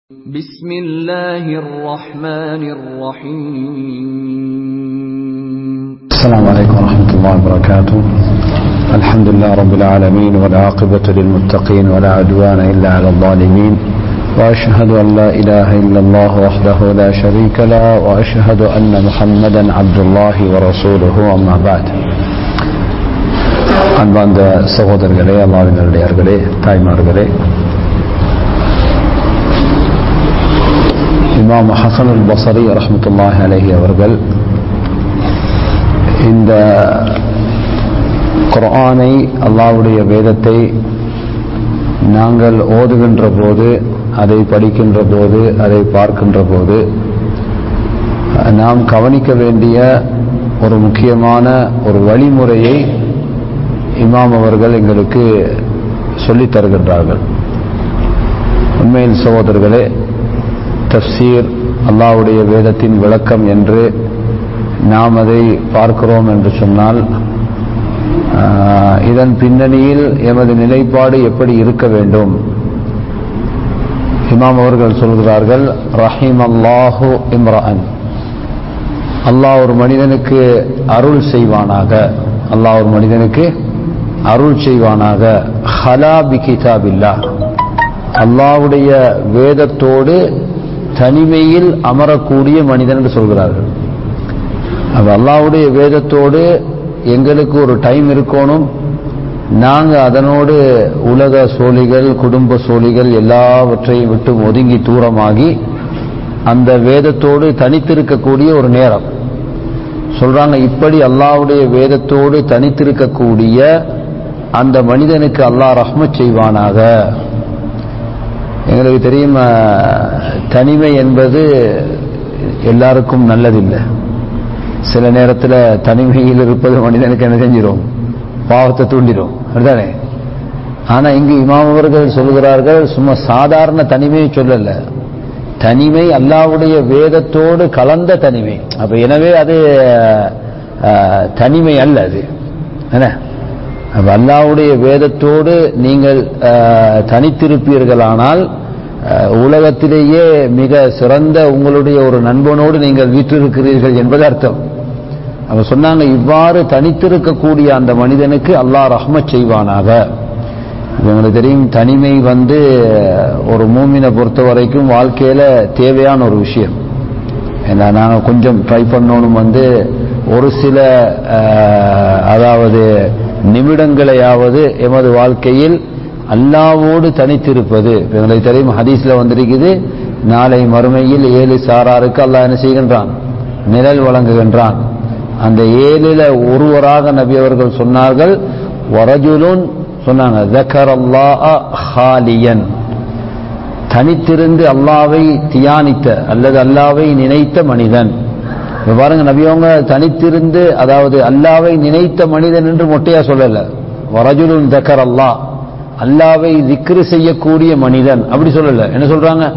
بسم الله الرحمن الرحيم السلام عليكم ورحمة الله وبركاته الحمد لله رب العالمين والعاقبة للمتقين ولا عدوان إلا على الظالمين وأشهد أن لا إله إلا الله وحده لا شريك له وأشهد أن محمدا عبد الله ورسوله أما بعد அன்பார்ந்த சகோதரர்களே அல்லாவின் நல்லடியார்களே தாய்மார்களே இமாம் ஹசன் அல் பசரி ரஹமத்துல்லாஹி அலஹி அவர்கள் இந்த குர்ஆனை அல்லாவுடைய வேதத்தை நாங்கள் ஓதுகின்ற போது அதை படிக்கின்ற போது அதை பார்க்கின்ற போது நாம் கவனிக்க வேண்டிய ஒரு முக்கியமான ஒரு வழிமுறையை இமாம் அவர்கள் எங்களுக்கு சொல்லித் தருகின்றார்கள் உண்மையில் சகோதரர்களே தப்சீர் அல்லாவுடைய வேதத்தின் விளக்கம் என்று நாம் அதை பார்க்கிறோம் என்று சொன்னால் இதன் பின்னணியில் எமது நிலைப்பாடு எப்படி இருக்க வேண்டும் இமாம் அவர்கள் சொல்கிறார்கள் ரஹீம் அல்லாஹு இம்ரான் அல்லாஹ் ஒரு மனிதனுக்கு அருள் செய்வானாக அல்லாஹ் ஒரு மனிதனுக்கு அருள் செய்வானாக ஹலா பி கிதாபில்லா அல்லாவுடைய வேதத்தோடு தனிமையில் அமரக்கூடிய மனிதன் என்று சொல்கிறார்கள் அப்ப அல்லாவுடைய வேதத்தோடு எங்களுக்கு ஒரு டைம் இருக்கணும் நாங்கள் அதனோடு உலக சோழிகள் குடும்ப சோழிகள் எல்லாவற்றையும் விட்டு ஒதுங்கி தூரமாகி அந்த வேதத்தோடு தனித்திருக்கக்கூடிய ஒரு நேரம் சொல்றாங்க இப்படி அல்லாவுடைய வேதத்தோடு தனித்திருக்கக்கூடிய அந்த மனிதனுக்கு அல்லாஹ் ரஹ்மத் செய்வானாக எங்களுக்கு தெரியும் தனிமை என்பது எல்லாருக்கும் நல்லதில்லை சில நேரத்தில் தனிமையில் இருப்பது மனிதனுக்கு என்ன செஞ்சிடும் பாவத்தை தூண்டிடும் அப்படிதானே ஆனா இங்கு இமாம் அவர்கள் சொல்கிறார்கள் சும்மா சாதாரண தனிமையை சொல்லல தனிமை அல்லாவுடைய வேதத்தோடு கலந்த தனிமை அப்ப எனவே அது தனிமை அல்ல அது என்ன அப்ப அல்லாவுடைய வேதத்தோடு நீங்கள் தனித்திருப்பீர்களானால் உலகத்திலேயே மிக சிறந்த உங்களுடைய ஒரு நண்பனோடு நீங்கள் வீற்றிருக்கிறீர்கள் என்பது அர்த்தம் அவ சொன்னாங்க இவ்வாறு தனித்திருக்கக்கூடிய அந்த மனிதனுக்கு அல்லாஹ் ரஹ்மத் செய்வானாக உங்களுக்கு தெரியும் தனிமை வந்து ஒரு மூமினை பொறுத்த வரைக்கும் வாழ்க்கையில தேவையான ஒரு விஷயம் ஏன்னா நாங்கள் கொஞ்சம் ட்ரை பண்ணணும் வந்து ஒரு சில அதாவது நிமிடங்களையாவது எமது வாழ்க்கையில் அல்லாவோடு தனித்திருப்பது எங்களுக்கு தெரியும் ஹதீஸ்ல வந்திருக்குது நாளை மறுமையில் ஏழு சாராருக்கு அல்லாஹ் என்ன செய்கின்றான் நிழல் வழங்குகின்றான் அந்த ஏழில ஒருவராக நபி அவர்கள் சொன்னார்கள் வரஜுலுன் சொன்னாங்க ஜக்கர் ஹாலியன் தனித்திருந்து அல்லாவை தியானித்த அல்லது அல்லாவை நினைத்த மனிதன் பாருங்க நபியவங்க தனித்திருந்து அதாவது அல்லாவை நினைத்த மனிதன் என்று மொட்டையா சொல்லல வரஜுலுன் ஜக்கர் அல்லா அல்லாவை திக்ரு செய்யக்கூடிய மனிதன் அப்படி சொல்லல என்ன சொல்றாங்க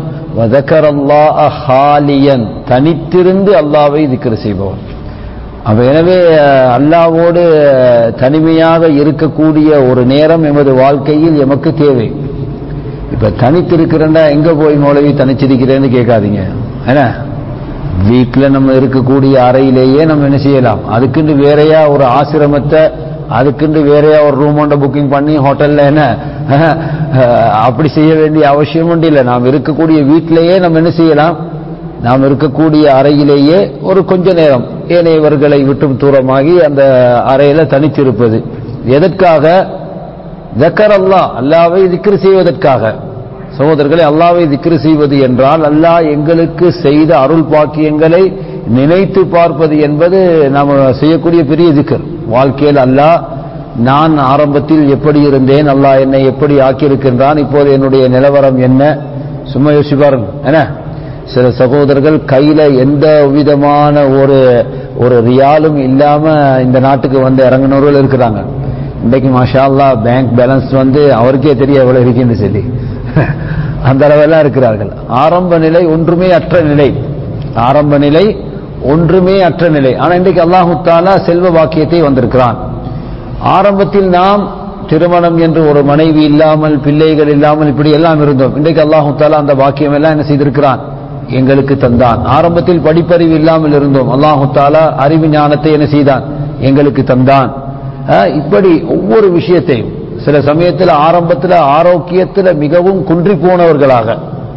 ஹாலியன் தனித்திருந்து அல்லாவை திக்ரு செய்பவன் அப்ப எனவே அல்லாவோடு தனிமையாக இருக்கக்கூடிய ஒரு நேரம் எமது வாழ்க்கையில் எமக்கு தேவை இப்ப தனித்திருக்கிறேன்டா எங்க போய் மௌலவி தனிச்சிருக்கிறேன்னு கேட்காதீங்க என்ன வீட்டில் நம்ம இருக்கக்கூடிய அறையிலேயே நம்ம என்ன செய்யலாம் அதுக்குண்டு வேறையா ஒரு ஆசிரமத்தை அதுக்குண்டு வேறையா ஒரு ரூம் ஒன்றை புக்கிங் பண்ணி ஹோட்டல்ல என்ன அப்படி செய்ய வேண்டிய அவசியம் உண்டு இல்லை நாம் இருக்கக்கூடிய வீட்டிலேயே நம்ம என்ன செய்யலாம் நாம் இருக்கக்கூடிய அறையிலேயே ஒரு கொஞ்ச நேரம் ஏனையவர்களை விட்டும் தூரமாகி அந்த அறையில தனித்திருப்பது எதற்காக ஜக்கர் அல்லா அல்லாவை திக்ரு செய்வதற்காக சகோதரர்களை அல்லாவை திக்ரு செய்வது என்றால் அல்லாஹ் எங்களுக்கு செய்த அருள் பாக்கியங்களை நினைத்து பார்ப்பது என்பது நாம் செய்யக்கூடிய பெரிய திக்கர் வாழ்க்கையில் அல்லாஹ் நான் ஆரம்பத்தில் எப்படி இருந்தேன் அல்லாஹ் என்னை எப்படி ஆக்கியிருக்கின்றான் இப்போது என்னுடைய நிலவரம் என்ன சும்மா யோசிப்பாருங்க என்ன சில சகோதரர்கள் கையில எந்த விதமான ஒரு ஒரு ரியாலும் இல்லாம இந்த நாட்டுக்கு வந்து இறங்கினவர்கள் இருக்கிறாங்க இன்றைக்கு மாஷா அல்லா பேங்க் பேலன்ஸ் வந்து அவருக்கே தெரிய எவ்வளவு இருக்குன்னு சொல்லி அந்த அளவெல்லாம் இருக்கிறார்கள் ஆரம்ப நிலை ஒன்றுமே அற்ற நிலை ஆரம்ப நிலை ஒன்றுமே அற்ற நிலை ஆனா இன்றைக்கு அல்லாஹு தாலா செல்வ வாக்கியத்தை வந்திருக்கிறான் ஆரம்பத்தில் நாம் திருமணம் என்று ஒரு மனைவி இல்லாமல் பிள்ளைகள் இல்லாமல் இப்படி எல்லாம் இருந்தோம் இன்றைக்கு அல்லாஹு தாலா அந்த பாக்கியம் எல்லாம் என்ன செய்திருக்கிறான் எங்களுக்கு தந்தான் ஆரம்பத்தில் படிப்பறிவு இல்லாமல் இருந்தோம் அல்லாஹு தாலா அறிவு ஞானத்தை என்ன செய்தான் எங்களுக்கு தந்தான் அஹ், இப்படி ஒவ்வொரு விஷயத்தையும் சில சமயத்தில் ஆரம்பத்தில் ஆரோக்கியத்தில் மிகவும் குன்றி போனவர்களாக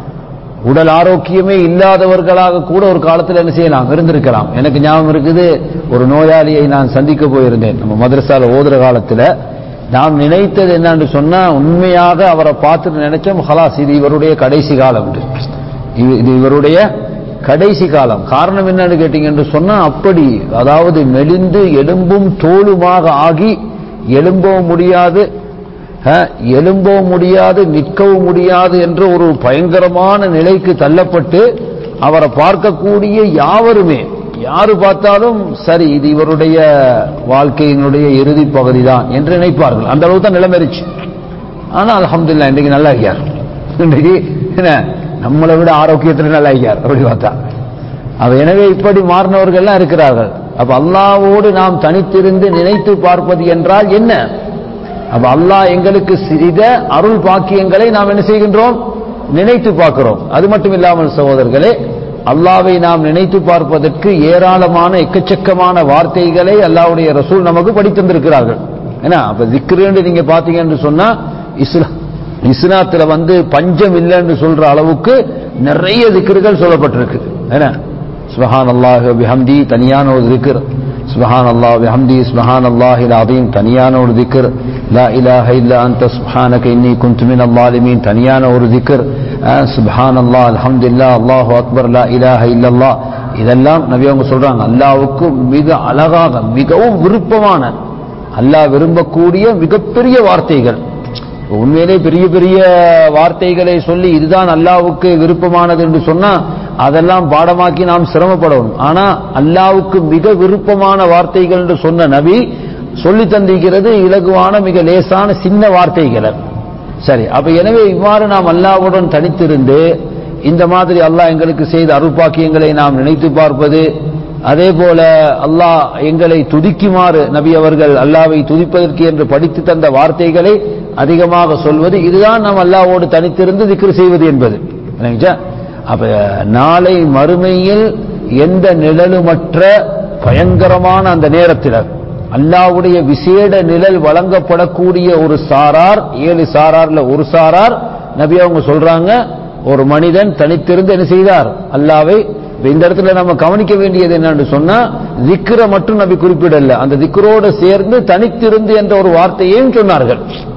உடல் ஆரோக்கியமே இல்லாதவர்களாக கூட ஒரு காலத்தில் என்ன செய்யலாம் இருந்திருக்கலாம் எனக்கு ஞாபகம் இருக்குது ஒரு நோயாளியை நான் சந்திக்க போயிருந்தேன் நம்ம மதரசால ஓதுற காலத்தில் நாம் நினைத்தது என்னன்னு சொன்னா உண்மையாக அவரை பார்த்துட்டு நினைச்சோம் ஹலாஸ் இது இவருடைய கடைசி காலம் என்று. இது இது இவருடைய கடைசி காலம் காரணம் என்னன்னு கேட்டீங்கன்னு சொன்னா அப்படி அதாவது மெலிந்து எலும்பும் தோலுமாக ஆகி எலும்பவும் முடியாது அஹ், எலும்பவும் முடியாது நிற்கவும் முடியாது என்ற ஒரு பயங்கரமான நிலைக்கு தள்ளப்பட்டு அவரை பார்க்கக்கூடிய யாவருமே யாரு பார்த்தாலும் சரி இது இவருடைய வாழ்க்கையினுடைய இறுதி பகுதி தான் என்று நினைப்பார்கள் அந்த அளவுக்கு தான் நிலைமைச்சு ஆனா அல்ஹம்துலில்லாஹ் இன்றைக்கு நல்லா இருக்கார் இன்றைக்கு என்ன நம்மளை விட ஆரோக்கியத்தில் நல்லா இருக்கார் அப்படி பார்த்தா அப்ப எனவே இப்படி மாறினவர்கள்லாம் இருக்கிறார்கள் அப்ப அல்லாவோடு நாம் தனித்திருந்து நினைத்து பார்ப்பது என்றால் என்ன அப்ப அல்லாஹ் எங்களுக்கு செய்த அருள் பாக்கியங்களை நாம் என்ன செய்கின்றோம் நினைத்து பார்க்கிறோம் அது மட்டும் இல்லாமல் சகோதரர்களே அல்லாவை நாம் நினைத்து பார்ப்பதற்கு ஏராளமான எக்கச்சக்கமான வார்த்தைகளை அல்லாஹ்வுடைய ரசூல் நமக்கு படித்தந்திருக்கிறார்கள் ஏன்னா அப்ப திக்ருன்னு நீங்க பாத்தீங்கன்னு சொன்னா இஸ்லாம் இஸ்லாத்துல வந்து பஞ்சம் இல்லைன்னு சொல்ற அளவுக்கு நிறைய திக்ருகள் சொல்லப்பட்டிருக்கு என்ன சுபஹான் அல்லாஹ் பிஹம்தி தனியான ஒரு திக்ர் சுபஹான் அல்லாஹ் பிஹம்தி சுபஹான் அல்லாஹில் அதீம் தனியான ஒரு திக்ர் லா இலாஹ இல்லா அன்த சுப்ஹானக இன்னி குன்து மினல் ஸாலிமீன் தனியான ஒரு திக்ர் சுபஹான் அல்லாஹ் அல்ஹம்துலில்லாஹ் அல்லாஹு அக்பர் லா இலாஹ இல்லல்லாஹ் இதெல்லாம் நபி அவங்க சொல்றாங்க அல்லாஹ்வுக்கு மிக அழகாக மிகவும் விருப்பமான அல்லாஹ் விரும்பக்கூடிய மிகப்பெரிய வார்த்தைகள் உண்மையிலே பெரிய பெரிய வார்த்தைகளை சொல்லி இதுதான் அல்லாவுக்கு விருப்பமானது என்று சொன்னா அதெல்லாம் பாடமாக்கி நாம் சிரமப்படணும் ஆனா அல்லாவுக்கு மிக விருப்பமான வார்த்தைகள் என்று சொன்ன நபி சொல்லி தந்திருக்கிறது இலகுவான மிக லேசான சின்ன வார்த்தைகள் சரி அப்ப எனவே இவ்வாறு நாம் அல்லாவுடன் தனித்திருந்து இந்த மாதிரி அல்லாஹ் எங்களுக்கு செய்த அருள்பாக்கியங்களை நாம் நினைத்து பார்ப்பது அதே போல அல்லாஹ் எங்களை துதிக்குமாறு நபி அவர்கள் அல்லாவை துதிப்பதற்கு என்று படித்து தந்த வார்த்தைகளை அதிகமாக சொல்வது இதுதான் நாம் அல்லாவோடு தனித்திருந்து திக்ரு செய்வது என்பது விளங்குச்சா? அப்ப நாளை மறுமையில் எந்த நிழலுமற்ற பயங்கரமான அந்த நேரத்தில் அல்லாவுடைய விசேட நிழல் வழங்கப்படக்கூடிய ஒரு சாரார் ஏழு சாரார்ல ஒரு சாரார் நபி அவங்க சொல்றாங்க ஒரு மனிதன் தனித்திருந்து என்ன செய்தார் அல்லாவை இப்ப இந்த இடத்துல நம்ம கவனிக்க வேண்டியது என்னன்னு சொன்னா திக்ர மட்டும் நபி குறிப்பிடல அந்த திக்ரோடு சேர்ந்து தனித்திருந்து என்ற ஒரு வார்த்தையையும் சொன்னார்கள்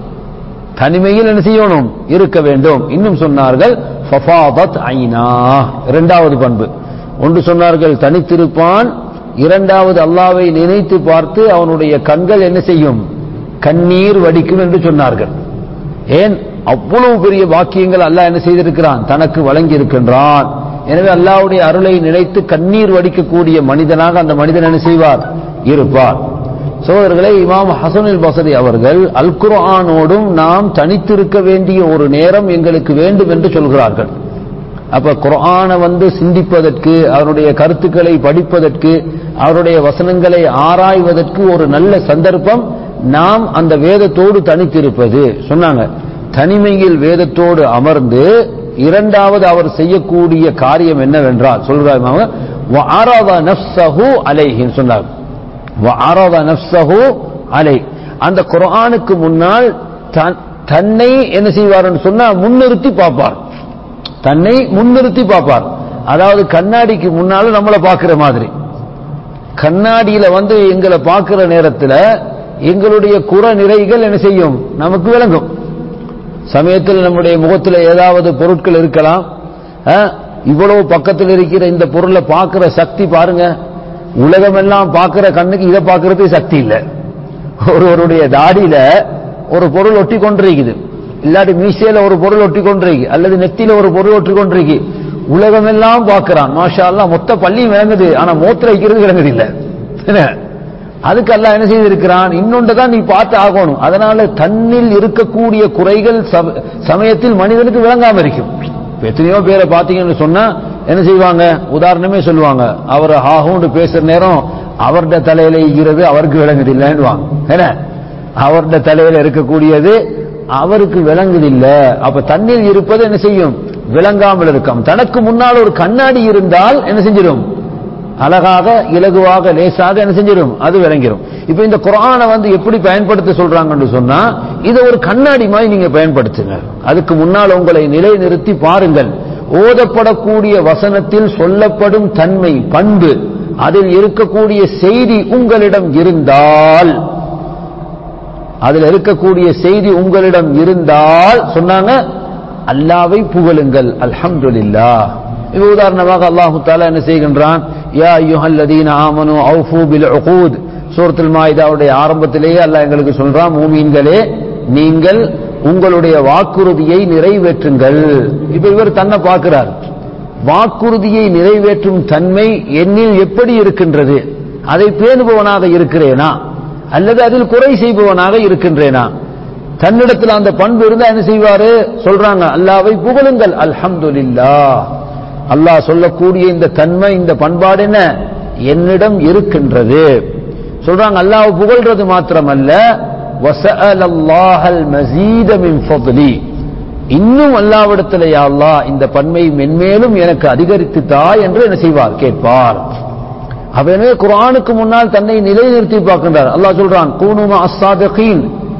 தனிமையில் என்ன செய்யணும் இருக்க வேண்டும் இன்னும் சொன்னார்கள் ஃபஃபாதத் ஐனா இரண்டாவது பண்பு ஒன்று சொன்னார்கள் தனித்திருப்பான் இரண்டாவது அல்லாவை நினைத்து பார்த்து அவனுடைய கண்கள் என்ன செய்யும் கண்ணீர் வடிக்கும் என்று சொன்னார்கள் ஏன் அவ்வளவு பெரிய வாக்கியங்கள் அல்லாஹ் என்ன செய்திருக்கிறான் தனக்கு வழங்கி இருக்கின்றான் எனவே அல்லாஹ்வுடைய அருளை நினைத்து கண்ணீர் வடிக்கக்கூடிய மனிதனாக அந்த மனிதன் என்ன செய்வார் இருப்பார் சோதரர்களே இமாம் ஹசனுல் பசரி அவர்கள் அல் குர்ஆனோடும் நாம் தனித்திருக்க வேண்டிய ஒரு நேரம் எங்களுக்கு வேண்டும் என்று சொல்கிறார்கள் அப்ப குர்ஆனை வந்து சிந்திப்பதற்கு அவருடைய கருத்துக்களை படிப்பதற்கு அவருடைய வசனங்களை ஆராய்வதற்கு ஒரு நல்ல சந்தர்ப்பம் நாம் அந்த வேதத்தோடு தனித்திருப்பது சொன்னாங்க தனிமையில் வேதத்தோடு அமர்ந்து இரண்டாவது அவர் செய்யக்கூடிய காரியம் என்னவென்றால் சொல்றாங்க وَعَرَضَ نَفْسَهُ عَلَيْهِ சொன்னார் وَعَرَضَ نَفْسَهُ عَلَيْهِ அந்த குர்ஆனுக்கு முன்னால் தன்- தன்னை என்ன செய்வார்னு சொன்னா முன்னிறுத்தி பார்ப்பார் தன்னை முன்னிறுத்தி பார்ப்பார் அதாவது கண்ணாடிக்கு முன்னால நம்மளை பார்க்கிற மாதிரி கண்ணாடியில வந்து எங்களை பார்க்கிற நேரத்துல எங்களுடைய குற நிறைகள் என்ன செய்யும் நமக்கு விளங்கும் சமயத்தில் நம்முடைய முகத்தில் ஏதாவது பொருட்கள் இருக்கலாம் அஹ், இவ்வளவு பக்கத்தில் இருக்கிற இந்த பொருளை பார்க்கிற சக்தி பாருங்க உலகமெல்லாம் பார்க்கிற கண்ணுக்கு இதை பார்க்கறதுக்கு சக்தி இல்லை ஒருவருடைய தாடியில ஒரு பொருள் ஒட்டி கொண்டிருக்குது இல்லாட்டி மீசையில ஒரு பொருள் ஒட்டி கொண்டிருக்கு அல்லது நெத்தியில ஒரு பொருள் ஒட்டி கொண்டிருக்கு உலகமெல்லாம் பார்க்கிறான் மாஷா அல்லாஹ் மொத்த பள்ளியும் விளங்குது ஆனா மூத்திர வைக்கிறது விளங்குது இல்ல என்ன? அதுக்கு அல்லாஹ் என்ன செய்திருக்கிறான் இன்னொன்று தான் நீ பார்த்து ஆகணும் அதனால தன்னில் இருக்கக்கூடிய குறைகள் சம- சமயத்தில் மனிதனுக்கு விளங்காம இருக்கும் இப்ப எத்தனையோ பேரை பார்த்தீங்கன்னு சொன்னா என்ன செய்வாங்க உதாரணமே சொல்லுவாங்க அவர் ஹாஹூன்னு பேசுற நேரம் அவருடைய தலையில ஈகிறது அவருக்கு விளங்குது இல்லைன்னுவாங்க என்ன அவருடைய தலையில இருக்கக்கூடியது அவருக்கு விளங்குதில்ல அப்ப தண்ணீர் இருப்பது என்ன செய்யும் விளங்காமல் இருக்கும் தனக்கு முன்னால் ஒரு கண்ணாடி இருந்தால் என்ன செஞ்சிடும் அழகாக இலகுவாக லேசாக என்ன செஞ்சிடும் அது விளங்கிடும் இப்ப இந்த குரானை வந்து எப்படி பயன்படுத்த சொல்றாங்கன்னு சொன்னா இதை ஒரு கண்ணாடி மாதிரி நீங்க பயன்படுத்துங்க அதுக்கு முன்னால் உங்களை நிலைநிறுத்தி பாருங்கள் ஓதப்படக்கூடிய வசனத்தில் சொல்லப்படும் தன்மை பண்பு அதில் இருக்கக்கூடிய செய்தி உங்களிடம் இருந்தால் அதில் இருக்கக்கூடிய செய்தி உங்களிடம் இருந்தால் சொன்னாங்க அல்லாவை புகழுங்கள் அல்ஹம்துலில்லா இது உதாரணமாக அல்லாஹு தாலா என்ன செய்கின்றான் யா ஐயுஹல்லதீன ஆமனு அவுஃபு பில் உகூத் சூரத்துல் மாயிதாவுடைய ஆரம்பத்திலேயே அல்லாஹ் எங்களுக்கு சொல்றான் மூமீன்களே நீங்கள் உங்களுடைய வாக்குறுதியை நிறைவேற்றுங்கள் இப்ப இவர் தன்னை பார்க்கிறார் வாக்குறுதியை நிறைவேற்றும் தன்மை என்னில் எப்படி இருக்கின்றது அதை பேணுபவனாக இருக்கிறேனா அல்லது அதில் குறை செய்பவனாக இருக்கின்றேனா தன்னிடத்தில் அந்த பண்பு இருந்தா என்ன செய்வாரு சொல்றாங்க அல்லாவை புகழுங்கள் அல்ஹம்துலில்லா அல்லாஹ் சொல்லக்கூடிய இந்த தன்மை இந்த பண்பாடு என்ன என்னிடம் இருக்கின்றது சொல்றாங்க அல்லாஹ் புகழ்றது மாத்திரமல்ல வசஅலல்லாஹல் மஸீத மின் ஃபضலி இன்னும் அல்லாவிடத்தில் யா அல்லாஹ் இந்த பன்மை மென்மேலும் எனக்கு அதிகரித்து தா என்று என்ன செய்வார் கேட்பார் அவனே குர்ஆனுக்கு முன்னால் தன்னை நிலைநிறுத்தி பார்க்கின்றார் அல்லாஹ் சொல்றான் கூனுமா அஸ்ஸாதிகீன்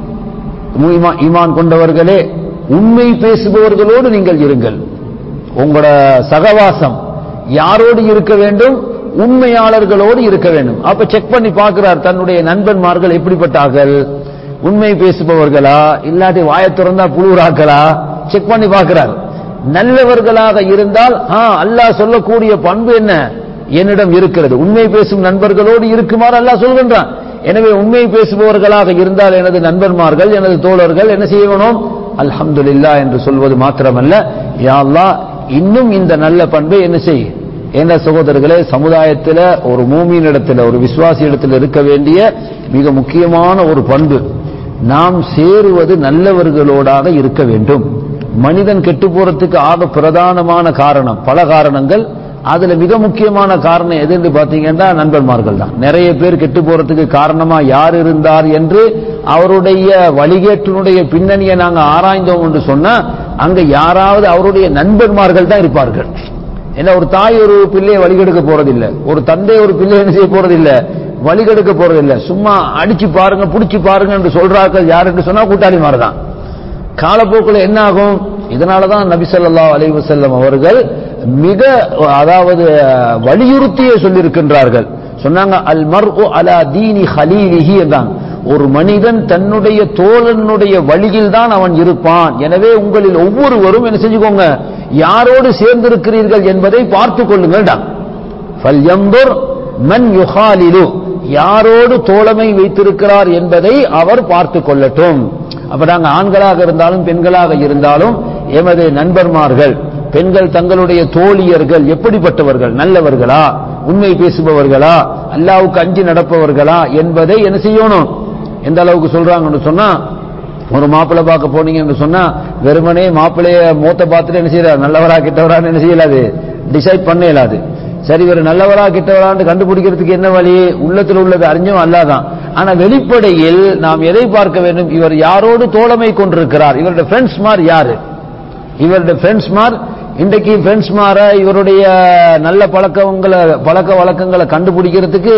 ஈமான் கொண்டவர்களே உண்மை பேசுபவர்களோடு நீங்கள் இருங்கள் உங்களோட சகவாசம் யாரோடு இருக்க வேண்டும் உண்மையாளர்களோடு இருக்க வேண்டும் அப்ப செக் பண்ணி பார்க்கிறார் தன்னுடைய நண்பன்மார்கள் எப்படிப்பட்டார்கள் உண்மை பேசுபவர்களா இல்லாட்டி வாயை திறந்தா புழுறாக்களா செக் பண்ணி பார்க்கிறார் நல்லவர்களாக இருந்தால் ஆ அல்லாஹ் சொல்லக்கூடிய பண்பு என்ன என்னிடம் இருக்கிறது உண்மை பேசும் நண்பர்களோடு இருக்குமாறு அல்லாஹ் சொல்கின்றான் எனவே உண்மை பேசுபவர்களாக இருந்தால் எனது நண்பன்மார்கள் எனது தோழர்கள் என்ன செய்யணும் அல்ஹம்துலில்லா என்று சொல்வது மாத்திரமல்ல யா அல்லாஹ் இன்னும் இந்த நல்ல பண்பை என்ன செய் என்ன சகோதரர்களே சமுதாயத்தில் ஒரு மூமியின் இடத்துல ஒரு விசுவாசி இடத்துல இருக்க வேண்டிய மிக முக்கியமான ஒரு பண்பு நாம் சேருவது நல்லவர்களோடாக இருக்க வேண்டும் மனிதன் கெட்டு போறதுக்கு ஆக பிரதானமான காரணம் பல காரணங்கள் அதுல மிக முக்கியமான காரணம் எதுன்னு பாத்தீங்கன்னா நண்பன்மார்கள் தான் நிறைய பேர் கெட்டு போறதுக்கு காரணமா யார் இருந்தார் என்று அவருடைய வழிகேட்டினுடைய பின்னணியை நாங்க ஆராய்ந்தோம் என்று சொன்னா அங்க யாராவது அவருடைய நண்பன்மார்கள் தான் இருப்பார்கள் ஏன்னா ஒரு தாய் ஒரு பிள்ளையை வழிகெடுக்க போறதில்லை ஒரு தந்தை ஒரு பிள்ளை என்ன செய்ய போறதில்லை வழிகெடுக்க போறதில்லை சும்மா அடிச்சு பாருங்க புடிச்சு பாருங்க என்று சொல்றார்கள் யார் என்று சொன்னா கூட்டாளி தான் காலப்போக்கில் என்ன ஆகும் இதனாலதான் நபி ஸல்லல்லாஹு அலைஹி வஸல்லம் அவர்கள் மிக அதாவது வலியுறுத்தியே சொல்லியிருக்கின்றார்கள் சொன்னாங்க அல் மர்உ அலா தீனி ஹலீலிஹி என்றாங்க ஒரு மனிதன் தன்னுடைய தோழனுடைய வழியில் தான் அவன் இருப்பான் எனவே உங்களில் ஒவ்வொருவரும் என்ன செஞ்சுக்கோங்க யாரோடு சேர்ந்திருக்கிறீர்கள் என்பதை பார்த்து கொள்ளுங்கள் ஃபல்யம்புர் மன் யுஹாலிலு யாரோடு தோழமை வைத்திருக்கிறார் என்பதை அவர் பார்த்து கொள்ளட்டும் அப்ப நாங்க ஆண்களாக இருந்தாலும் பெண்களாக இருந்தாலும் எமது நண்பர்மார்கள் பெண்கள் தங்களுடைய தோழியர்கள் எப்படிப்பட்டவர்கள் நல்லவர்களா உண்மை பேசுபவர்களா அல்லாவுக்கு அஞ்சு நடப்பவர்களா என்பதை என்ன செய்யணும் எந்த அளவுக்கு சொல்றாங்கன்னு சொன்னா ஒரு மாப்பிள்ளை பார்க்க போனீங்கன்னு சொன்னா வெறுமனே மாப்பிள்ளைய மூத்த பார்த்துட்டு என்ன செய்யறாரு நல்லவரா கிட்டவரான்னு என்ன செய்யலாது டிசைட் பண்ண இயலாது சரி இவர் நல்லவரா கிட்டவரான்னு கண்டுபிடிக்கிறதுக்கு என்ன வழி உள்ளத்தில் உள்ளது அறிஞ்சும் அல்லாதான் ஆனா வெளிப்படையில் நாம் எதை பார்க்க வேண்டும் இவர் யாரோடு தோழமை கொண்டிருக்கிறார் இவருடைய ஃப்ரெண்ட்ஸ் மார் யாரு இவருடைய ஃப்ரெண்ட்ஸ் மார் இன்றைக்கு ஃப்ரெண்ட்ஸ் மாற இவருடைய நல்ல பழக்கங்களை பழக்க வழக்கங்களை கண்டுபிடிக்கிறதுக்கு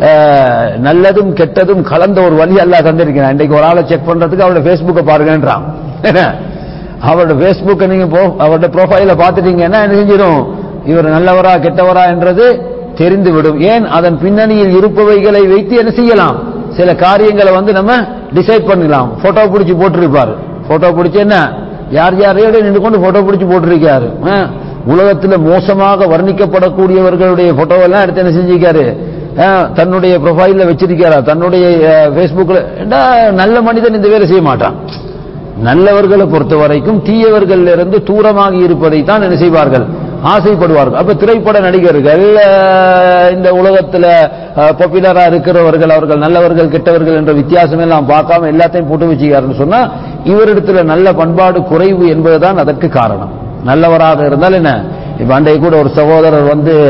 அஹ், நல்லதும் கெட்டதும் கலந்த ஒரு வழி அல்லா தந்திருக்கிறான் இன்றைக்கு ஒரு ஆளை செக் பண்றதுக்கு அவருடைய ஃபேஸ்புக்கை பாருங்கன்றான் அவரோட ஃபேஸ்புக்கை நீங்க போ அவருடைய ப்ரொஃபைல பார்த்துட்டீங்கன்னா என்ன செஞ்சிடும் இவர் நல்லவரா கெட்டவரா என்றது தெரிந்துவிடும் ஏன் அதன் பின்னணியில் இருப்பவைகளை வைத்து என்ன செய்யலாம் சில காரியங்களை வந்து நம்ம டிசைட் பண்ணலாம் போட்டோ பிடிச்சி போட்டிருப்பாரு போட்டோ பிடிச்சி என்ன யார் யாரையோட நின்று கொண்டு போட்டோ பிடிச்சி போட்டிருக்காரு ஆ, உலகத்துல மோசமாக வர்ணிக்கப்படக்கூடியவர்களுடைய போட்டோ எல்லாம் எடுத்து என்ன செஞ்சிருக்காரு ஆ, தன்னுடைய ப்ரொஃபைல்ல வச்சிருக்காரா தன்னுடைய ஃபேஸ்புக்ல நல்ல மனிதன் இந்த வேலை செய்ய மாட்டான் நல்லவர்களை பொறுத்த வரைக்கும் தீயவர்கள் இருந்து தூரமாக இருப்பதை தான் என்ன செய்வார்கள் ஆசைப்படுவார்கள் அப்ப திரைப்பட நடிகர்கள் அஹ், இந்த உலகத்துல பாப்புலரா இருக்கிறவர்கள் அவர்கள் நல்லவர்கள் கெட்டவர்கள் என்ற வித்தியாசம் எல்லாம் பார்க்காம எல்லாத்தையும் போட்டு வச்சுக்காருன்னு சொன்னா இவரிடத்துல நல்ல பண்பாடு குறைவு என்பதுதான் அதற்கு காரணம் நல்லவராக இருந்தால் என்ன இப்ப அன்றைய கூட ஒரு சகோதரர் வந்து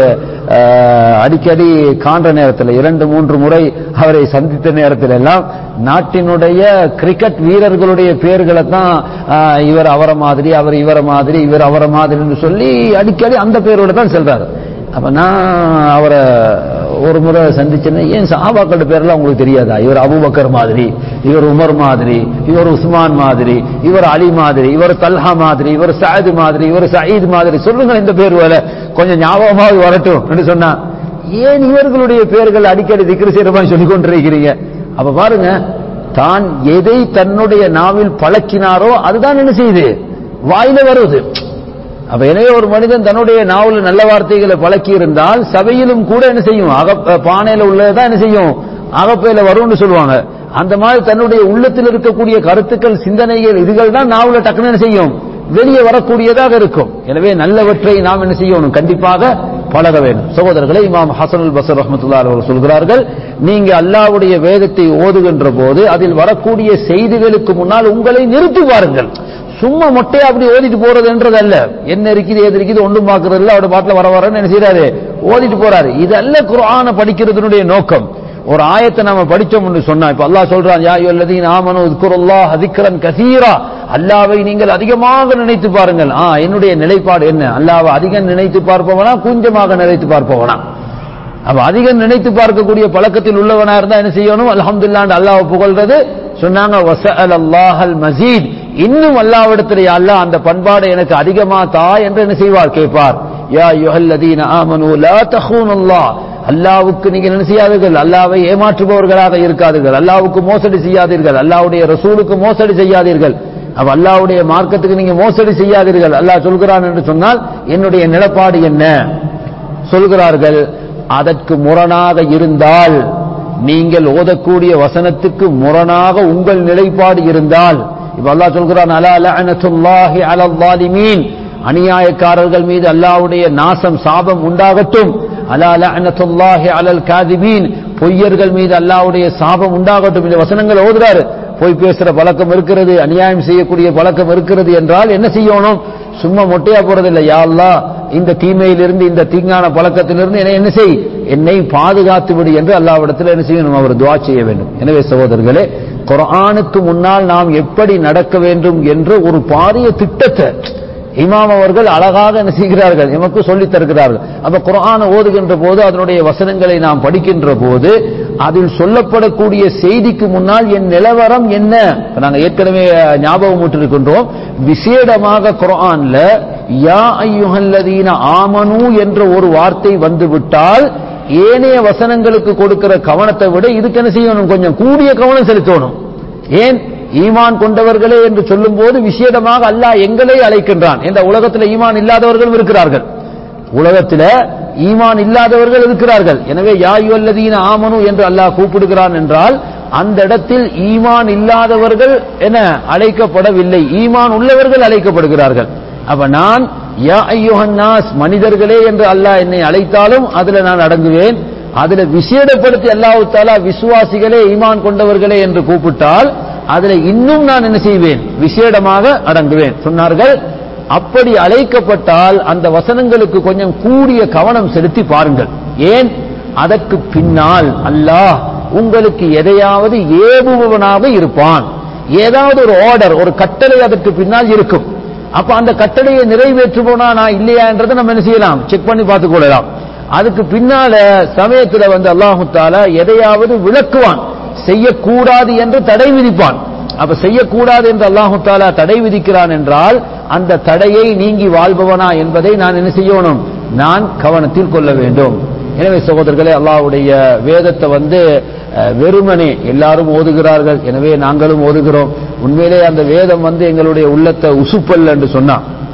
அஹ், அடிக்கடி காண்ற நேரத்தில் இரண்டு மூன்று முறை அவரை சந்தித்த நேரத்தில் எல்லாம் நாட்டினுடைய கிரிக்கெட் வீரர்களுடைய பெயர்களை தான் அஹ், இவர் அவரை மாதிரி அவர் இவரை மாதிரி இவர் அவரை மாதிரின்னு சொல்லி அடிக்கடி அந்த பேரோட தான் செல்றாரு அப்ப நான் அவரை ஒரு முறை சந்திச்சேன்னா ஏன் சாபாக்களோட பேர்லாம் உங்களுக்கு தெரியாதா இவர் அபூபக்கர் மாதிரி இவர் உமர் மாதிரி இவர் உஸ்மான் மாதிரி இவர் அலி மாதிரி இவர் தல்ஹா மாதிரி இவர் சாயது மாதிரி இவர் சயீத் மாதிரி சொல்லுங்க இந்த பேர் வேலை கொஞ்சம் ஞாபகமாக வரட்டும் என்று சொன்னா ஏன் இவர்களுடைய பேர்கள் அடிக்கடி திக்ரு செய்யற மாதிரி சொல்லிக் கொண்டிருக்கிறீங்க அப்ப பாருங்க தான் எதை தன்னுடைய நாவில் பழக்கினாரோ அதுதான் என்ன செய்யுது வாயில வருது அப்ப எனவே ஒரு மனிதன் தன்னுடைய நாவல நல்ல வார்த்தைகளை பழக்கி இருந்தால் சபையிலும் கூட என்ன செய்யும் அக பானையில உள்ளதான் என்ன செய்யும் அகப்பையில வரும்னு சொல்லுவாங்க அந்த மாதிரி தன்னுடைய உள்ளத்தில் இருக்கக்கூடிய கருத்துக்கள் சிந்தனைகள் இதுகள் தான் நாவல டக்குன்னு என்ன செய்யும் வெளியே வரக்கூடியதாக இருக்கும் எனவே நல்லவற்றை நாம் என்ன செய்யணும் கண்டிப்பாக பழக வேண்டும் சகோதரர்களே இமாம் ஹசனுல் பசர் ரஹமத்துல்லா அவர்கள் சொல்கிறார்கள் நீங்க அல்லாஹ்வுடைய வேதத்தை ஓதுகின்ற போது அதில் வரக்கூடிய செய்திகளுக்கு முன்னால் உங்களை நிறுத்தி பாருங்கள் சும்மா மொட்டையா அப்படி ஓதிட்டு போறதுன்றது அல்ல என்ன இருக்குது ஏது இருக்குது ஒன்றும் பார்க்கறது இல்ல அவரோட பாட்டில் வர வரன்னு என்ன செய்யறாரு ஓதிட்டு போறாரு இதல்ல குர்ஆனை படிக்கிறதுனுடைய நோக்கம் ஒரு ஆயத்தை நாம படிச்சோம்னு சொன்னா இப்ப அல்லாஹ் சொல்றான் யா அய்யுல்லதீன ஆமனு ذكرல்லாஹ ذிக்ரன் கஸீரா அல்லாஹ்வை நீங்கள் அதிகமாக நினைத்து பாருங்கள் ஆ என்னுடைய நிலைப்பாடு என்ன அல்லாஹ்வை அதிகம் நினைத்து பார்ப்பவனா கொஞ்சமாக நினைத்து பார்ப்பவனா அப்ப அதிகம் நினைத்து பார்க்கக்கூடிய பழக்கத்தில் உள்ளவனா இருந்தா என்ன செய்யணும் அல்ஹம்துலில்லாஹ் அல்லாஹ் புகழ்றது சொன்னாங்க வசஅல் அல்லாஹல் மசீத் இன்னும் அல்லாஹ்விடத்தில் யா அல்லாஹ் அந்த பண்பாடை எனக்கு அதிகமா தா என்று என்ன செய்வார் கேட்பார் யா அய்யுஹல்லதீன ஆமனு லா தഖூனுல்லாஹ் அல்லாஹ்வுக்கு நீங்கள் என்ன செய்யாதீர்கள் அல்லாஹ்வை ஏமாற்றுபவர்களாக இருக்காதீர்கள் அல்லாஹ்வுக்கு மோசடி செய்யாதீர்கள் அல்லாஹ்வுடைய ரசூலுக்கு மோசடி செய்யாதீர்கள் அப்ப அல்லாஹ்வுடைய மார்க்கத்துக்கு நீங்க மோசடி செய்யாதீர்கள் அல்லாஹ் சொல்கிறான் என்று சொன்னால் என்னுடைய நிலப்பாடு என்ன சொல்கிறார்கள் அதற்கு முரணாக இருந்தால் நீங்கள் ஓதக்கூடிய வசனத்துக்கு முரணாக உங்கள் நிலைப்பாடு இருந்தால் இப்ப அல்லாஹ் சொல்கிறான் அலா லஅனத்துல்லாஹி அலல் ஸாலிமீன் அநியாயக்காரர்கள் மீது அல்லாஹ்வுடைய நாசம் சாபம் உண்டாகட்டும் அலா லஅனத்துல்லாஹி அலல் காதிபீன் பொய்யர்கள் மீது அல்லாஹ்வுடைய சாபம் உண்டாகட்டும் இந்த வசனங்கள் ஓதுறாரு பொய் பேசுற பழக்கம் இருக்கிறது அநியாயம் செய்யக்கூடிய பழக்கம் இருக்கிறது என்றால் என்ன செய்யணும் சும்மா மொட்டையா போறதில்லை யா அல்லாஹ் இந்த தீமையிலிருந்து இந்த தீங்கான பழக்கத்திலிருந்து என்னை என்ன செய் என்னை பாதுகாத்து விடு என்று அல்லாவிடத்தில் என்ன செய்யணும் அவர் துவா செய்ய வேண்டும் எனவே சகோதரர்களே குர்ஆனுக்கு முன்னால் நாம் எப்படி நடக்க வேண்டும் என்ற ஒரு பாரிய திட்டத்தை இமாம் அவர்கள் அழகாக என்ன செய்கிறார்கள் எமக்கு சொல்லித் தருகிறார்கள் அப்ப குர்ஆனை ஓதுகின்ற போது அதனுடைய வசனங்களை நாம் படிக்கின்ற போது அதில் சொல்லப்படக்கூடிய செய்திக்கு முன்னால் என் நிலவரம் என்ன இப்ப நாங்க ஏற்கனவே ஞாபகம் விட்டிருக்கின்றோம் விசேடமாக குர்ஆன்ல யா ஐயுஹல்லதீன ஆமனு என்ற ஒரு வார்த்தை வந்துவிட்டால் ஏனைய வசனங்களுக்கு கொடுக்கிற கவனத்தை விட இதுக்கு என்ன செய்யணும் கொஞ்சம் கூடிய கவனம் செலுத்தணும் ஏன் ஈமான் கொண்டவர்களே என்று சொல்லும்போது விசேடமாக அல்லாஹ் எங்களை அழைக்கின்றான் என்ற உலகத்தில் ஈமான் இல்லாதவர்களும் இருக்கிறார்கள் உலகத்தில் ஈமான் இல்லாதவர்கள் இருக்கிறார்கள் எனவே யாயுவல்லதீன ஆமனு என்று அல்லாஹ் கூப்பிடுகிறான் என்றால் அந்த இடத்தில் ஈமான் இல்லாதவர்கள் என அழைக்கப்படவில்லை ஈமான் உள்ளவர்கள் அழைக்கப்படுகிறார்கள் அப்ப நான் யா ஐயோஹன்னாஸ் மனிதர்களே என்று அல்லாஹ் என்னை அழைத்தாலும் அதுல நான் அடங்குவேன் அதுல விசேடப்படுத்தி அல்லாஹு தாலா விசுவாசிகளே ஈமான் கொண்டவர்களே என்று கூப்பிட்டால் அதுல இன்னும் நான் என்ன செய்வேன் விசேடமாக அடங்குவேன் சொன்னார்கள் அப்படி அழைக்கப்பட்டால் அந்த வசனங்களுக்கு கொஞ்சம் கூடிய கவனம் செலுத்தி பாருங்கள் ஏன் அதற்கு பின்னால் அல்லாஹ் உங்களுக்கு எதையாவது ஏவுபவனாக இருப்பான் ஏதாவது ஒரு ஆர்டர் ஒரு கட்டளை அதற்கு பின்னால் இருக்கும் அப்ப அந்த கட்டளையை நிறைவேற்றுவோனா நான் இல்லையா என்றதை நம்ம என்ன செய்யலாம் செக் பண்ணி பார்த்துக் கொள்ளலாம் அதுக்கு பின்னால சமயத்துல வந்து அல்லாஹு தாலா எதையாவது விளக்குவான் செய்யக்கூடாது என்று தடை விதிப்பான் அப்ப செய்யக்கூடாது என்று அல்லாஹு தாலா தடை விதிக்கிறான் என்றால் அந்த தடையை நீங்கி வாழ்பவனா என்பதை நான் என்ன செய்யணும் நான் கவனத்தில் கொள்ள வேண்டும் எனவே சகோதரர்களே அல்லாஹ்வுடைய வேதத்தை வந்து அஹ், வெறுமனே எல்லாரும் ஓதுகிறார்கள் எனவே நாங்களும் ஓதுகிறோம் உண்மையிலே அந்த வேதம் வந்து எங்களுடைய உள்ளத்தை உசுப்பல் என்று சொன்னா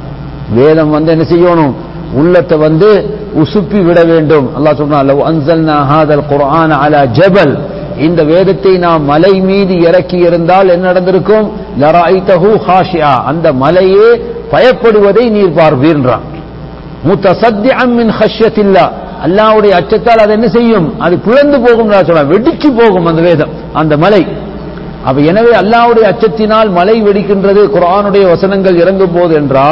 வேதம் வந்து என்ன செய்யணும் உள்ளத்தை வந்து உசுப்பி விட வேண்டும் அல்லாஹ் சொன்னான் லவ் அன்சல்னா ஹாதல் குர்ஆன அலா ஜபல் இந்த வேதத்தை நாம் மலை மீது இறக்கி இருந்தால் என்ன நடந்திருக்கும் லராய்தஹு ஹாஷியா அந்த மலையே பயப்படுவதை நீர் பார்ப்பீர்ன்றான் முத்தசத்தியம் மின் ஹஷ்யத்தில்லா அல்லாஹ்வுடைய அச்சத்தால் அது என்ன செய்யும் அது பிளந்து போகும் சொல்ல வெடிச்சு போகும் அந்த வேதம் அந்த மலை அப்ப எனவே அல்லாஹ்வுடைய அச்சத்தினால் மலை வெடிக்கின்றது குர்ஆனுடைய வசனங்கள் இறங்கும் போது என்றால்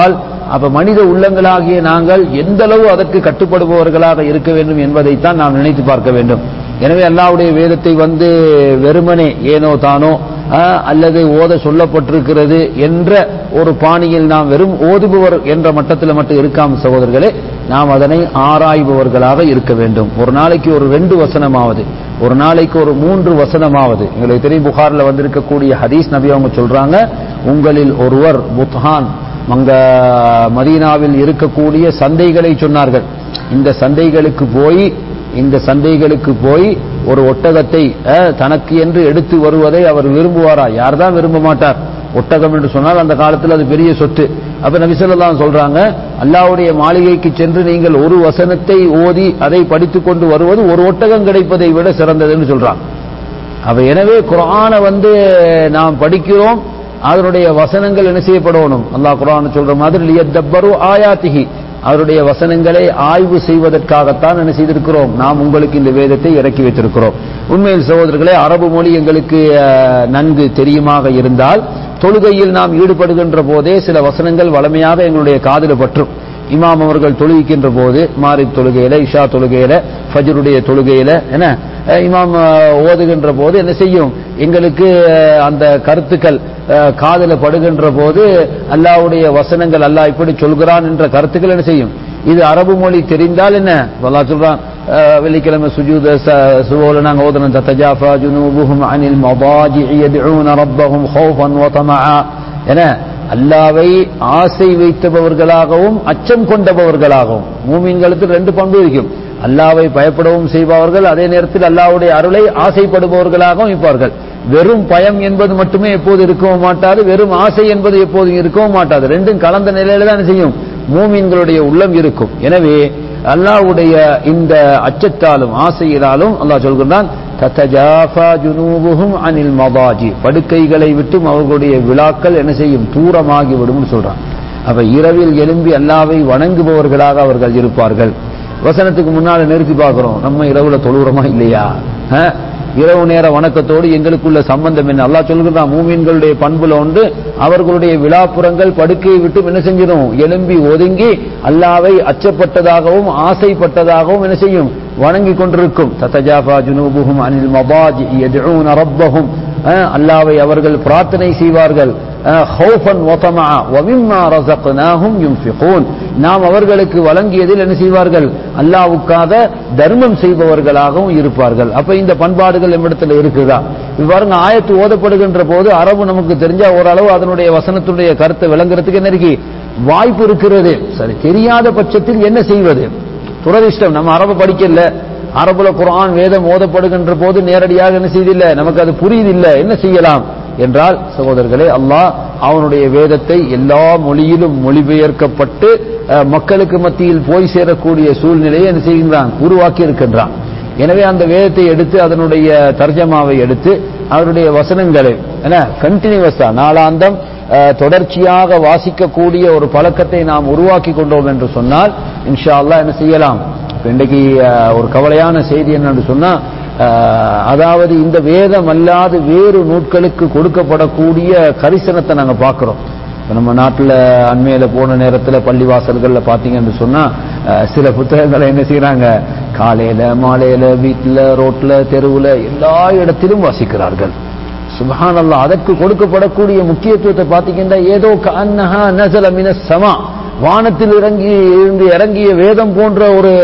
அப்ப மனித உள்ளங்களாகிய நாங்கள் எந்த அளவு அதற்கு கட்டுப்படுபவர்களாக இருக்க வேண்டும் என்பதைத்தான் நாம் நினைத்து பார்க்க வேண்டும் எனவே அல்லாஹ்வுடைய வேதத்தை வந்து வெறுமனே ஏனோ தானோ ஆஹ், அல்லது ஓத சொல்லப்பட்டிருக்கிறது என்ற ஒரு பாணியில் நாம் வெறும் ஓதுபவர் என்ற மட்டத்தில் மட்டும் இருக்காம சகோதரர்களே நாம் அதனை ஆராய்பவர்களாக இருக்க வேண்டும் ஒரு நாளைக்கு ஒரு ரெண்டு வசனமாவது ஒரு நாளைக்கு ஒரு மூன்று வசனமாவது எங்களுக்கு தெரியும் புகார்ல வந்திருக்கக்கூடிய ஹதீஸ் நபி அவங்க சொல்றாங்க உங்களில் ஒருவர் புத்ஹான் அங்க மதீனாவில் இருக்கக்கூடிய சந்தைகளை சொன்னார்கள் இந்த சந்தைகளுக்கு போய் இந்த சந்தைகளுக்கு போய் ஒரு ஒட்டகத்தை அஹ், தனக்கு என்று எடுத்து வருவதை அவர் விரும்புவாரா யார் தான் விரும்ப மாட்டார் ஒட்டகம் என்று சொன்னால் அந்த காலத்தில் அது பெரிய சொத்து அப்ப நபி ஸல்லல்லாஹு சொல்றாங்க அல்லாஹ்வுடைய மாளிகைக்கு சென்று நீங்கள் ஒரு வசனத்தை ஓதி அதை படித்துக் கொண்டு வருவது ஒரு ஒட்டகம் கிடைப்பதை விட சிறந்ததுன்னு சொல்றாங்க அப்ப எனவே குர்ஆனை வந்து நாம் படிக்கிறோம் அதனுடைய வசனங்கள் என்ன செய்யப்படணும் அல்லாஹ் குர்ஆன் சொல்ற மாதிரி லியத்தப்பரு ஆயாத்திஹி அவருடைய வசனங்களை ஆய்வு செய்வதற்காகத்தான் என்ன செய்திருக்கிறோம் நாம் உங்களுக்கு இந்த வேதத்தை இறக்கி வைத்திருக்கிறோம் உண்மையில் சகோதரர்களே அரபு மொழி எங்களுக்கு அஹ், நன்கு தெரியுமாக இருந்தால் தொழுகையில் நாம் ஈடுபடுகின்ற போதே சில வசனங்கள் வளமையாக எங்களுடைய காதில் பற்றும் இமாம் அவர்கள் தொழுகின்ற போது மாரிப் தொழுகையில இஷா தொழுகையில ஃபஜ்ருடைய தொழுகையில என்ன அஹ், இமாம் அஹ், ஓதுகின்ற போது என்ன செய்யும் எங்களுக்கு அஹ், அந்த கருத்துக்கள் அஹ், காதுல படுகின்ற போது அல்லாஹ்வுடைய வசனங்கள் அல்லாஹ் இப்படி சொல்கிறான் என்ற கருத்துக்கள் என்ன செய்யும் இது அரபு மொழி தெரிந்தால் என்ன அல்லாஹ் சொல்றான் அஹ், வெள்ளிக்கிழமை சுஜூத சுவோல நாங்க ஓதுனோம் தத்தஜாஃபா ஜுனூபுஹும் அனில் மதாஜிஇ யதுஊன ரப்பஹும் ஹௌஃபன் வ தமஆ என அல்லாவை ஆசை வைத்தவர்களாகவும் அச்சம் கொண்டவர்களாகவும் மூமின்களுக்கு ரெண்டு பண்பு இருக்கும் அல்லாவை பயப்படவும் செய்பவர்கள் அதே நேரத்தில் அல்லாஹ்வுடைய அருளை ஆசைப்படுபவர்களாகவும் இருப்பார்கள் வெறும் பயம் என்பது மட்டுமே எப்போது இருக்கவும் மாட்டாது வெறும் ஆசை என்பது எப்போதும் இருக்கவும் மாட்டாது ரெண்டும் கலந்த நிலையில தான் செய்யும் மூமின்களுடைய உள்ளம் இருக்கும் எனவே அல்லாஹ்வுடைய இந்த அச்சத்தாலும் ஆசையினாலும் அல்லாஹ் சொல்கிறான் தத்தஜாஃபா ஜுனூபுஹும் அனில் மதாஜி படுக்கைகளை விட்டும் அவர்களுடைய விழாக்கள் என்ன செய்யும் தூரமாகி விடும்னு சொல்றான் அப்ப இரவில் எழும்பி அல்லாவை வணங்குபவர்களாக அவர்கள் இருப்பார்கள் வசனத்துக்கு முன்னால நிறுத்தி பார்க்கிறோம் நம்ம இரவுல தொழுகிறோமா இல்லையா ஆ? இரவு நேர வணக்கத்தோடு எங்களுக்குள்ள சம்பந்தம் என்ன அல்லாஹ் சொல்கிறான் மூமின்களுடைய பண்புல உண்டு அவர்களுடைய விழாப்புறங்கள் படுக்கையை விட்டு என்ன செஞ்சிடும் எழும்பி ஒதுங்கி அல்லாவை அச்சப்பட்டதாகவும் ஆசைப்பட்டதாகவும் என்ன செய்யும் வணங்கி கொண்டிருக்கும் தத்தஜாஃபா ஜுனூபுஹும் அனில் மபாஜி யதுஊன ரப்பஹும் அஹ், அல்லாவை அவர்கள் பிரார்த்தனை செய்வார்கள் அஹ், ஹௌஃபன் வதமஆ வமிம்மா ரஸக்னாஹும் யுன்ஃபிகூன் நாம் அவர்களுக்கு வழங்கியதில் என்ன செய்வார்கள் அல்லாஹ்வுக்காக தர்மம் செய்பவர்களாகவும் இருப்பார்கள் அப்ப இந்த பண்பாடுகள் நம்மிடத்தில் இருக்குதா இப்ப பாருங்க ஆயத்து ஓதப்படுகின்ற போது அரபு நமக்கு தெரிஞ்சா ஓரளவு அதனுடைய வசனத்துடைய கருத்தை விளங்குறதுக்கு என்ன இருக்கு வாய்ப்பு இருக்கிறது சரி தெரியாத பட்சத்தில் என்ன செய்வது துரதிஷ்டம் நம்ம அரபு படிக்கல அரபுல குர்ஆன் வேதம் ஓதப்படுகின்ற போது நேரடியாக என்ன செய்தில்லை நமக்கு அது புரியுதில்லை என்ன செய்யலாம் என்றால் சகோதரர்களே அல்லாஹ் அவனுடைய வேதத்தை எல்லா மொழியிலும் மொழிபெயர்க்கப்பட்டு அஹ், மக்களுக்கு மத்தியில் போய் சேரக்கூடிய சூழ்நிலையை என்ன செய்கின்றான் உருவாக்கி இருக்கின்றான் எனவே அந்த வேதத்தை எடுத்து அதனுடைய தர்ஜமாவை எடுத்து அவருடைய வசனங்களை என்ன கண்டினியூவஸா நாளாந்தம் அஹ், தொடர்ச்சியாக வாசிக்கக்கூடிய ஒரு பழக்கத்தை நாம் உருவாக்கி கொண்டோம் என்று சொன்னால் இன்ஷா அல்லாஹ் என்ன செய்யலாம் இப்ப இன்றைக்கு அஹ், ஒரு கவலையான செய்தி என்னன்னு சொன்னா அஹ், அதாவது இந்த வேதம் அல்லாது வேறு நூட்களுக்கு கொடுக்கப்படக்கூடிய கரிசனத்தை நாங்க பார்க்கிறோம் இப்ப நம்ம நாட்டுல அண்மையில போன நேரத்துல பள்ளிவாசல்கள்ல பாத்தீங்கன்னு சொன்னா அஹ், சில புத்தகங்களை என்ன செய்யறாங்க காலையில மாலையில வீட்டுல ரோட்ல தெருவுல எல்லா இடத்திலும் வாசிக்கிறார்கள் சுபஹானல்லா அதற்கு கொடுக்கப்படக்கூடிய முக்கியத்துவத்தை பார்த்தீங்கன்னா ஏதோ கண்ணஹா நசல மினஸ் சமா வானத்தில் இறங்கி இருந்து இறங்கிய வேதம் போன்ற ஒரு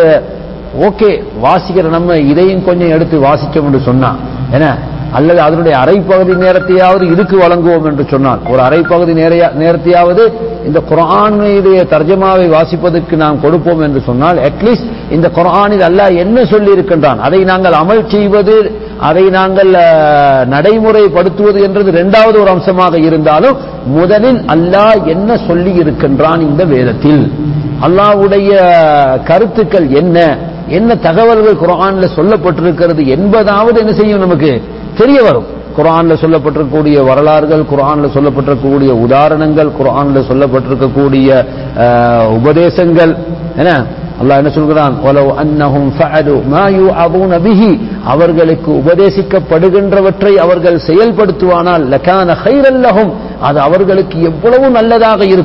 ஓகே வாசிக்கிற நம்ம இதையும் கொஞ்சம் எடுத்து வாசிச்சோம் என்று சொன்னா என்ன அல்லது அதனுடைய அரைப்பகுதி நேரத்தையாவது இதுக்கு வழங்குவோம் என்று சொன்னால் ஒரு அரைப்பகுதி நேரையா நேரத்தையாவது இந்த குர்ஆனுடைய தர்ஜமாவை வாசிப்பதற்கு நாம் கொடுப்போம் என்று சொன்னால் அட்லீஸ்ட் இந்த குர்ஆனில் அல்லாஹ் என்ன சொல்லி இருக்கின்றான் அதை நாங்கள் அமல் செய்வது அதை நாங்கள் அஹ், நடைமுறைப்படுத்துவது என்றது இரண்டாவது ஒரு அம்சமாக இருந்தாலும் முதலில் அல்லாஹ் என்ன சொல்லி இருக்கின்றான் இந்த வேதத்தில் அல்லாஹ்வுடைய கருத்துக்கள் என்ன என்ன தகவல்கள் குர்ஆன்ல சொல்லப்பட்டிருக்கிறது என்பதாவது என்ன செய்யும் நமக்கு தெரிய வரும் குர்ஆன்ல சொல்லப்பட்டிருக்கக்கூடிய வரலாறுகள் குர்ஆன்ல சொல்லப்பட்டிருக்கக்கூடிய உதாரணங்கள் குர்ஆன்ல சொல்லப்பட்டிருக்கக்கூடிய அஹ், உபதேசங்கள் என்ன அல்லாஹ் என்ன சொல்கிறான் "வலவ் அன்னஹும் ஃபஅலு மா யுஅதுன பிஹி அவர்களுக்கு உபதேசிக்கப்படுகின்றவற்றை அவர்கள் செயல்படுத்துவானால் லகான கைரல் லஹும் அது அவர்களுக்கு எவ்வளவு நல்லதாக இருக்கும்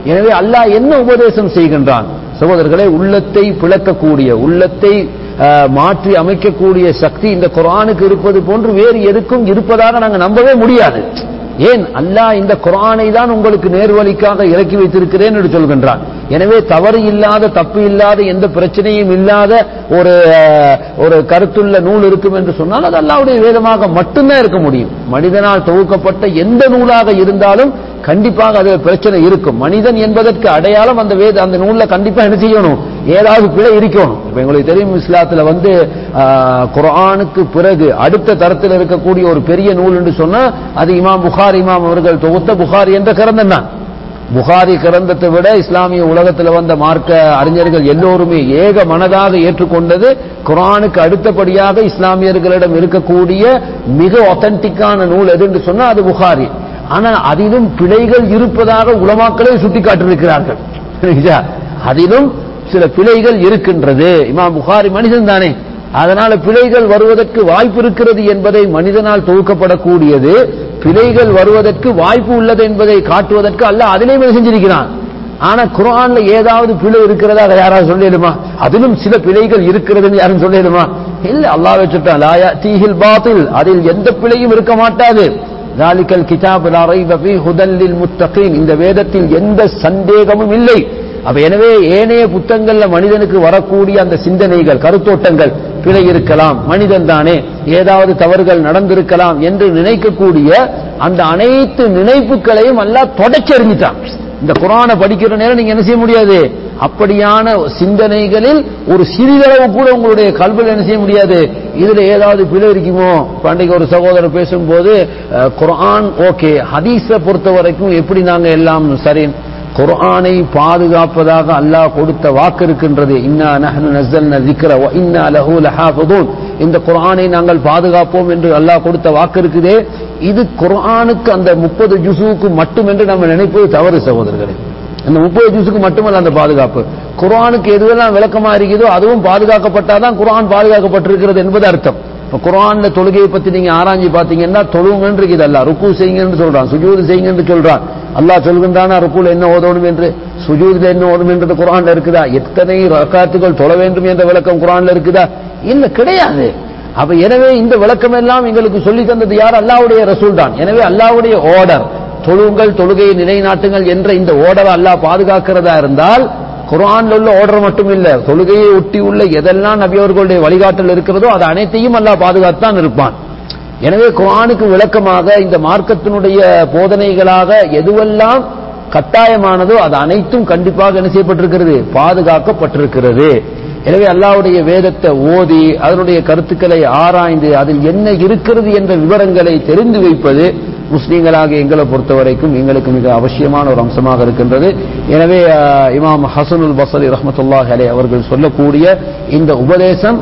எனவே அல்லாஹ் என்ன உபதேசம் செய்கின்றான் சகோதரர்களே உள்ளத்தை பிளக்கக்கூடிய உள்ளத்தை அஹ், மாற்றி அமைக்கக்கூடிய சக்தி இந்த குர்ஆனுக்கு இருப்பது போன்று வேறு எதுக்கும் இருப்பதாக நாங்க நம்பவே முடியாது ஏன் அல்லாஹ் இந்த குர்ஆனை தான் உங்களுக்கு நேர்வழிக்காக இறக்கி வைத்திருக்கிறேன் என்று சொல்கின்றான் எனவே தவறு இல்லாத தப்பு இல்லாத எந்த பிரச்சனையும் இல்லாத ஒரு அஹ், ஒரு கருத்துள்ள நூல் இருக்கும் என்று சொன்னால் அது அல்லாஹ்வுடைய வேதமாக மட்டும்தான் இருக்க முடியும் மனிதனால் தொகுக்கப்பட்ட எந்த நூலாக இருந்தாலும் கண்டிப்பாக அது பிரச்சனை இருக்கும் மனிதன் என்பதற்கு அடையாளம் அந்த வேத அந்த நூல்ல கண்டிப்பா என்ன செய்யணும் ஏதாவது பிழை இருக்கணும் இப்ப உங்களுக்கு தெரியும் இஸ்லாத்துல வந்து ஆஹ், குர்ஆனுக்கு பிறகு அடுத்த தரத்தில் இருக்கக்கூடிய ஒரு பெரிய நூல் என்று சொன்னா அது இமாம் புகார் இமாம் அவர்கள் தொகுத்த புகார் என்ற கிரந்தம் தான் புகாரி கிரந்தத்தை விட இஸ்லாமிய உலகத்தில் வந்த மார்க்க அறிஞர்கள் எல்லோருமே ஏக மனதாக ஏற்றுக்கொண்டது குர்ஆனுக்கு அடுத்தபடியாக இஸ்லாமியர்களிடம் இருக்கக்கூடிய மிக ஒத்தன்டிக்கான நூல் எது என்று சொன்னா அது புகாரி ஆனால் அதிலும் பிழைகள் இருப்பதாக உலமாக்களே சுட்டிக்காட்டியிருக்கிறார்கள் சரிங்களா? அதிலும் சில பிழைகள் இருக்கின்றது இமாம் புகாரி மனிதன் தானே அதனால பிழைகள் வருவதற்கு வாய்ப்பு இருக்கிறது என்பதை மனிதனால் தொகுக்கப்படக்கூடியது பிழைகள் வருவதற்கு வாய்ப்பு உள்ளது என்பதை காட்டுவதற்கு அல்ல அதிலே என்ன செஞ்சிருக்கிறான் ஆனா குர்ஆன்ல ஏதாவது பிழை இருக்கிறதா அதை யாராவது சொல்லிடுமா அதிலும் சில பிழைகள் இருக்கிறதுன்னு யாரும் சொல்லிடுமா இல்ல அல்லாஹ் வச்சுட்டான் லாயா தீஹில் பாத்தில் அதில் எந்த பிழையும் இருக்க மாட்டாது ذلك الكتاب لا ريب فيه هدى للمتقين இந்த வேதத்தில் எந்த சந்தேகமும் இல்லை அப்ப எனவே ஏனைய புத்தகங்கள்ல மனிதனுக்கு வரக்கூடிய அந்த சிந்தனைகள் கருத்தோட்டங்கள் பிழை இருக்கலாம் மனிதன் தானே ஏதாவது தவறுகள் நடந்திருக்கலாம் என்று நினைக்கக்கூடிய அந்த அனைத்து நினைப்புகளையும் எல்லாம் தொடச்செறிஞ்சிட்டான் இந்த குரானை படிக்கிற நேரம் நீங்க என்ன செய்ய முடியாது அப்படியான சிந்தனைகளில் ஒரு சிறிதளவு கூட உங்களுடைய கல்வியில் என்ன செய்ய முடியாது இதுல ஏதாவது பிழை இருக்குமோ பண்டிகை ஒரு சகோதரர் பேசும்போது அஹ், குர்ஆன் ஓகே ஹதீஸை பொறுத்த வரைக்கும் எப்படி நாங்க எல்லாம் சரி குர்ஆனை பாதுகாப்பதாக அல்லாஹ் கொடுத்த வாக்கு இருக்கின்றது இன்னா நஹ்னு நஸ்ஸல்னா ذிக்ர வ இன்னா லஹு லஹாஃபிதூன் இந்த குர்ஆனை நாங்கள் பாதுகாப்போம் என்று அல்லாஹ் கொடுத்த வாக்கு இருக்குதே இது குர்ஆனுக்கு அந்த முப்பது ஜுசுவுக்கு மட்டும் என்று நம்ம நினைப்பது தவறு சகோதரர்களே அந்த முப்பது ஜூஸுக்கு மட்டுமல்ல அந்த பாதுகாப்பு குர்ஆனுக்கு எதுவெல்லாம் விளக்கமா இருக்குதோ அதுவும் பாதுகாக்கப்பட்டாதான் குர்ஆன் பாதுகாக்கப்பட்டிருக்கிறது என்பது அர்த்தம் இப்ப குர்ஆன்ல தொழுகையை பத்தி நீங்க ஆராய்ஞ்சு பாத்தீங்கன்னா தொழுவுங்கன்னு இருக்குது அல்ல ருக்கு செய்யுங்கன்னு சொல்றான் சுஜூது செய்யுங்கன்னு சொல்றான் அல்லாஹ் சொல்கின்றானா ருக்குல என்ன ஓதணும் என்று சுஜூதுல என்ன ஓதணும் என்றது குர்ஆன்ல இருக்குதா எத்தனை ரக்காத்துகள் தொழ வேண்டும் என்ற விளக்கம் குர்ஆன்ல இருக்குதா இல்ல கிடையாது அப்ப எனவே இந்த விளக்கம் எல்லாம் எங்களுக்கு சொல்லி தந்தது யார் அல்லாஹ்வுடைய ரசூல் தான் எனவே அல்லாஹ்வுடைய ஆர்டர் தொழுங்கள் தொழுகையை நிலைநாட்டுங்கள் என்ற இந்த ஓர்டரை அல்லாஹ் பாதுகாக்கிறதா இருந்தால் குர்ஆன்ல உள்ள ஆர்டர் மட்டும் இல்ல தொழுகையை ஒட்டி உள்ள எதெல்லாம் நபி அவர்களுடைய வழிகாட்டல் இருக்கிறதோ அது அனைத்தையும் அல்லாஹ் பாதுகாத்தான் இருப்பான் எனவே குர்ஆனுக்கு விளக்கமாக இந்த மார்க்கத்தினுடைய போதனைகளாக எதுவெல்லாம் கட்டாயமானதோ அது அனைத்தும் கண்டிப்பாக என்ன செய்யப்பட்டிருக்கிறது பாதுகாக்கப்பட்டிருக்கிறது எனவே அல்லாஹ்வுடைய வேதத்தை ஓதி அதனுடைய கருத்துக்களை ஆராய்ந்து அதில் என்ன இருக்கிறது என்ற விவரங்களை தெரிந்து வைப்பது முஸ்லீம்களாக எங்களை பொறுத்த வரைக்கும் எங்களுக்கு மிக அவசியமான ஒரு அம்சமாக இருக்கின்றது எனவே அஹ், இமாம் ஹசனுல் பசரி ரஹ்மத்துல்லாஹி அலைஹி அவர்கள் சொல்லக்கூடிய இந்த உபதேசம்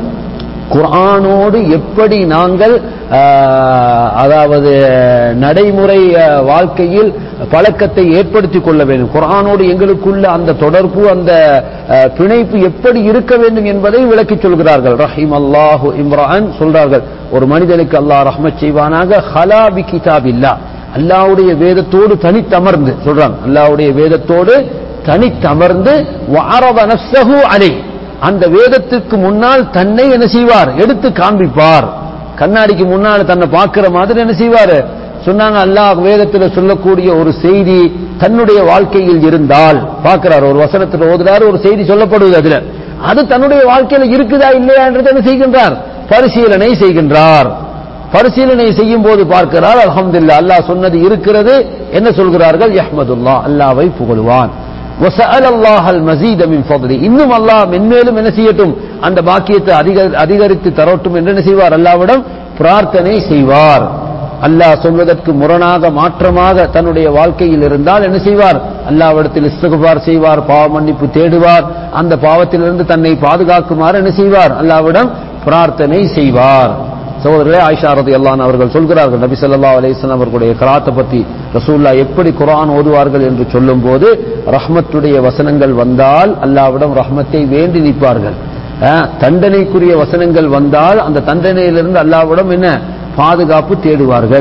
குர்ஆனோடு எப்படி நாங்கள் ஆஹ், அதாவது நடைமுறை ஆஹ், வாழ்க்கையில் பழக்கத்தை ஏற்படுத்திக் கொள்ள வேண்டும் குர்ஆனோடு எங்களுக்குள்ள அந்த தொடர்பு அந்த ஆஹ், பிணைப்பு எப்படி இருக்க வேண்டும் என்பதை விளக்கிச் சொல்கிறார்கள் ரஹீம் அல்லாஹு இம்ரான் சொல்றார்கள் ஒரு மனிதனுக்கு அல்லாஹ் ரஹ்மத் செய்வானாக ஹலா பி கிதாபில்லா அல்லாஹ்வுடைய வேதத்தோடு தனித்தமர்ந்து சொல்றாங்க அல்லாஹ்வுடைய வேதத்தோடு தனித்தமர்ந்து வஅரத நஃப்ஸஹு அலைஹ் அந்த வேதத்துக்கு முன்னால் தன்னை என்ன செய்வார் எடுத்து காண்பிப்பார் கண்ணாடிக்கு முன்னால் தன்னை பார்க்கிற மாதிரி என்ன செய்வார் சொன்னாங்க அல்லாஹ் வேதத்துல சொல்லக்கூடிய ஒரு செய்தி தன்னுடைய வாழ்க்கையில் இருந்தால் பார்க்கிறார் ஒரு வசனத்தில் ஓதுறாரு ஒரு செய்தி சொல்லப்படுது அதுல அது தன்னுடைய வாழ்க்கையில இருக்குதா இல்லையா என்றதை என்ன செய்கின்றார் பரிசீலனை செய்கின்றார் பரிசீலனை செய்யும் போது பார்க்கிறார் அல்ஹம்துலில்லாஹ் அல்லாஹ் சொன்னது இருக்கிறது என்ன சொல்கிறார்கள் யஹ்மதுல்லா அல்லாஹ்வை புகழுவான் وسأل الله المزيد من فضله இன்னும் அல்லாஹ் மென்மேலும் என்ன செய்யட்டும் அந்த பாக்கியத்தை அதிக அதிகரித்து தரட்டும் என்று என்ன செய்வார் அல்லாவிடம் பிரார்த்தனை செய்வார் அல்லாஹ் சொல்வதற்கு முரணாக மாற்றமாக தன்னுடைய வாழ்க்கையில் இருந்தால் என்ன செய்வார் அல்லாவிடத்தில் இஸ்திகுபார் செய்வார் பாவ மன்னிப்பு தேடுவார் அந்த பாவத்திலிருந்து தன்னை பாதுகாக்குமாறு என்ன செய்வார் அல்லாவிடம் பிரார்த்தனை செய்வார் சகோதரரே ஆயிஷா ரதி அல்லான் அவர்கள் சொல்கிறார்கள் நபி ஸல்லல்லாஹு அலைஹி வஸல்லம் அவர்களுடைய கராத்தை பற்றி ரசூல்லா எப்படி குர்ஆன் ஓதுவார்கள் என்று சொல்லும்போது ரஹ்மத்துடைய வசனங்கள் வந்தால் அல்லாவிடம் ரஹ்மத்தை வேண்டி நிற்பார்கள் அஹ், தண்டனைக்குரிய வசனங்கள் வந்தால் அந்த தண்டனையிலிருந்து அல்லாவிடம் என்ன பாதுகாப்பு தேடுவார்கள்